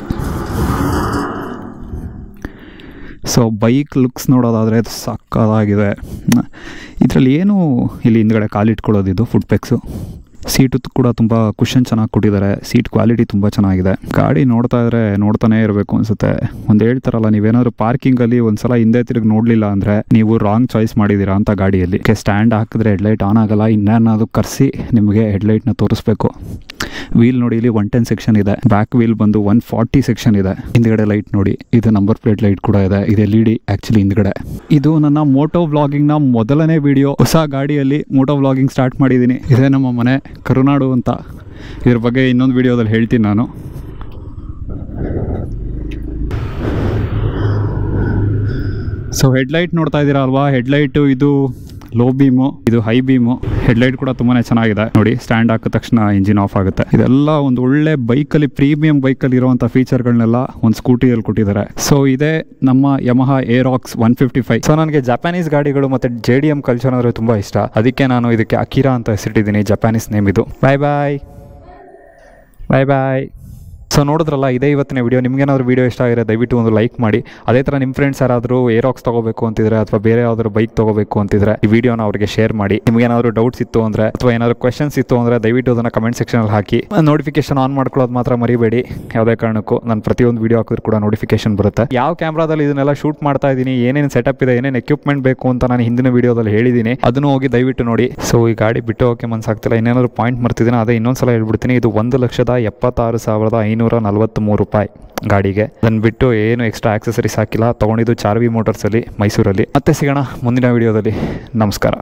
A: ಸೊ ಬೈಕ್ ಲುಕ್ಸ್ ನೋಡೋದಾದರೆ ಅದು ಸಕ್ಕದಾಗಿದೆ ಇದರಲ್ಲಿ ಏನು ಇಲ್ಲಿ ಹಿಂದ್ಗಡೆ ಕಾಲಿಟ್ಕೊಳ್ಳೋದು ಇದು ಫುಡ್ ಪೆಕ್ಸು ಸೀಟು ಕೂಡ ತುಂಬ ಕುಷನ್ ಚೆನ್ನಾಗಿ ಕೊಟ್ಟಿದ್ದಾರೆ ಸೀಟ್ ಕ್ವಾಲಿಟಿ ತುಂಬ ಚೆನ್ನಾಗಿದೆ ಗಾಡಿ ನೋಡ್ತಾ ಇದ್ರೆ ನೋಡ್ತಾನೆ ಇರಬೇಕು ಅನ್ಸುತ್ತೆ ಒಂದು ಹೇಳ್ತಾರಲ್ಲ ನೀವೇನಾದ್ರು ಪಾರ್ಕಿಂಗಲ್ಲಿ ಒಂದ್ಸಲ ಹಿಂದೆ ತಿರುಗಿ ನೋಡಲಿಲ್ಲ ಅಂದರೆ ನೀವು ರಾಂಗ್ ಚಾಯ್ಸ್ ಮಾಡಿದ್ದೀರಾ ಅಂತ ಗಾಡಿಯಲ್ಲಿ ಸ್ಟ್ಯಾಂಡ್ ಹಾಕಿದ್ರೆ ಹೆಡ್ಲೈಟ್ ಆನ್ ಆಗಲ್ಲ ಇನ್ನೇನಾದ್ರು ಕರೆಸಿ ನಿಮಗೆ ಹೆಡ್ಲೈಟ್ನ ತೋರಿಸ್ಬೇಕು ವೀಲ್ ನೋಡಿ ಇಲ್ಲಿ ಒನ್ ಟೆನ್ ಸೆಕ್ಷನ್ ಇದೆ ಬ್ಯಾಕ್ ವೀಲ್ ಬಂದು ಒನ್ ಫಾರ್ಟಿ ಸೆಕ್ಷನ್ ಇದೆ ಹಿಂದ್ಗಡೆ ಲೈಟ್ ನೋಡಿ ಇದು ನಂಬರ್ ಪ್ಲೇಟ್ ಲೈಟ್ ಕೂಡ ಇದೆ ಇದು ಎಲ್ ಇ ಡಿ ಆ್ಯಕ್ಚುಲಿ ಹಿಂದ್ಗಡೆ ಇದು ನನ್ನ ಮೋಟೋ ವ್ಲಾಗಿಂಗ್ನ ಮೊದಲನೇ ವಿಡಿಯೋ ಹೊಸ ಗಾಡಿಯಲ್ಲಿ ಮೋಟೋ ವ್ಲಾಗಿಂಗ್ ಸ್ಟಾರ್ಟ್ ಮಾಡಿದ್ದೀನಿ ಇದೇ ನಮ್ಮ ಮನೆ ಕರುನಾಡು ಅಂತ ಇದ್ರ ಬಗ್ಗೆ ಇನ್ನೊಂದು ವಿಡಿಯೋದಲ್ಲಿ ಹೇಳ್ತೀನಿ ನಾನು ಸೊ ಹೆಡ್ಲೈಟ್ ನೋಡ್ತಾ ಇದ್ದೀರಾ ಅಲ್ವಾ ಹೆಡ್ಲೈಟು ಇದು ಲೋ ಬೀಮು ಇದು ಹೈ ಬೀಮು ಹೆಡ್ಲೈಟ್ ಕೂಡ ತುಂಬಾನೇ ಚೆನ್ನಾಗಿದೆ ನೋಡಿ ಸ್ಟ್ಯಾಂಡ್ ಹಾಕಿದ ತಕ್ಷಣ ಇಂಜಿನ್ ಆಫ್ ಆಗುತ್ತೆ ಇದೆಲ್ಲ ಒಂದು ಒಳ್ಳೆ ಬೈಕಲ್ಲಿ ಪ್ರೀಮಿಯಂ ಬೈಕಲ್ಲಿ ಇರುವಂಥ ಫೀಚರ್ಗಳನ್ನೆಲ್ಲ ಒಂದು ಸ್ಕೂಟಿಯಲ್ಲಿ ಕೊಟ್ಟಿದ್ದಾರೆ ಸೊ ಇದೇ ನಮ್ಮ Yamaha Aerox one fifty five
B: so ನನಗೆ ಜಪಾನೀಸ್ ಗಾಡಿಗಳು ಮತ್ತು ಜೆ ಡಿ ಎಮ್ ಕಲ್ಚರ್ ಅಂದರೆ ತುಂಬ ಇಷ್ಟ ಅದಕ್ಕೆ ನಾನು ಇದಕ್ಕೆ ಅಕಿರಾ ಅಂತ ಹೆಸರಿಟ್ಟಿದ್ದೀನಿ ಜಪಾನೀಸ್ ನೇಮ್ ಇದು ಬಾಯ್ ಬಾಯ್ ಬಾಯ್ ಬಾಯ್ ಸೊ ನೋಡಿದ್ರಲ್ಲ ಇದೇ ಇವತ್ತಿನ ವಿಡಿಯೋ ನಿಮ್ಗೇನಾದ್ರು ವಿಡಿಯೋ ಇಷ್ಟ ಆಗಿರೋ ದಯವಿಟ್ಟು ಒಂದು ಲೈಕ್ ಮಾಡಿ ಅದೇ ಥರ ನಿಮ್ಮ ಫ್ರೆಂಡ್ಸ್ ಯಾರಾದರೂ ಏರಾಕ್ಸ್ ತೊಗೋಬೇಕು ಅಂತಿದ್ರೆ ಅಥವಾ ಬೇರೆ ಯಾವ್ದಾದ್ರು ಬೈಕ್ ತೊಗೋಬೇಕು ಅಂತಿದ್ರೆ ಈ ವಿಡಿಯೋನ ಅವ್ರಿಗೆ ಶೇರ್ ಮಾಡಿ ನಿಮ್ಗೇನಾದ್ರು ಡೌಟ್ಸ್ ಇತ್ತು ಅಂದರೆ ಅಥವಾ ಏನಾದ್ರು ಕ್ವೆಶನ್ಸ್ ಇತ್ತು ಅಂದರೆ ದಯವಿಟ್ಟು ಅದನ್ನು ಕಮೆಂಟ್ ಸೆಕ್ಷನಲ್ಲಿ ಹಾಕಿ ನೋಟಿಫಿಕೇಶನ್ ಆನ್ ಮಾಡ್ಕೊಳ್ಳೋದು ಮಾತ್ರ ಮರಿಬೇಡಿ ಯಾವುದೇ ಕಾರಣಕ್ಕೂ ನಾನು ಪ್ರತಿಯೊಂದು ವಿಡಿಯೋ ಹಾಕಿದ್ರು ಕೂಡ ನೋಟಿಫಿಕೇಶನ್ ಬರುತ್ತೆ ಯಾವ ಕ್ಯಾಮ್ರಾದಲ್ಲಿ ಇದನ್ನೆಲ್ಲ ಶೂಟ್ ಮಾಡ್ತಾ ಇದ್ದೀನಿ ಏನೇನು ಸೆಟಪ್ ಇದೆ ಏನೇನು ಎಕ್ವಿಪ್ಮೆಂಟ್ ಬೇಕು ಅಂತ ನಾನು ಹಿಂದಿನ ವಿಡಿಯೋದಲ್ಲಿ ಹೇಳಿದ್ದೀನಿ ಅದನ್ನು ಹೋಗಿ ದಯವಿಟ್ಟು ನೋಡಿ ಸೊ ಈ ಗಾಡಿ ಬಿಟ್ಟು ಹೋಗಕ್ಕೆ ಮನ್ಸಾಗ್ತಿಲ್ಲ ಇನ್ನೇನಾದ್ರು ಪಾಯಿಂಟ್ ಮರ್ತಿದ್ದೀನಿ ಅದೇ ಇನ್ನೊಂದ್ಸಲ ಹೇಳ್ಬಿಡ್ತೀನಿ ಇದು ಒಂದು ಲಕ್ಷದ ಎಪ್ಪತ್ತಾರು ಸಾವಿರದ ಐನೂರ ನಲ್ವತ್ತ್ಮೂರು ರೂಪಾಯಿ ಗಾಡಿಗೆ ಅದನ್ನು ಬಿಟ್ಟು ಏನು ಎಕ್ಸ್ಟ್ರಾ ಆಕ್ಸೆಸರೀಸ್ ಹಾಕಿಲ್ಲ ತೊಗೊಂಡಿದ್ದು ಚಾರ್ವಿ ಮೋಟರ್ಸಲ್ಲಿ ಮೈಸೂರಲ್ಲಿ ಮತ್ತೆ ಸಿಗೋಣ ಮುಂದಿನ ವಿಡಿಯೋದಲ್ಲಿ ನಮಸ್ಕಾರ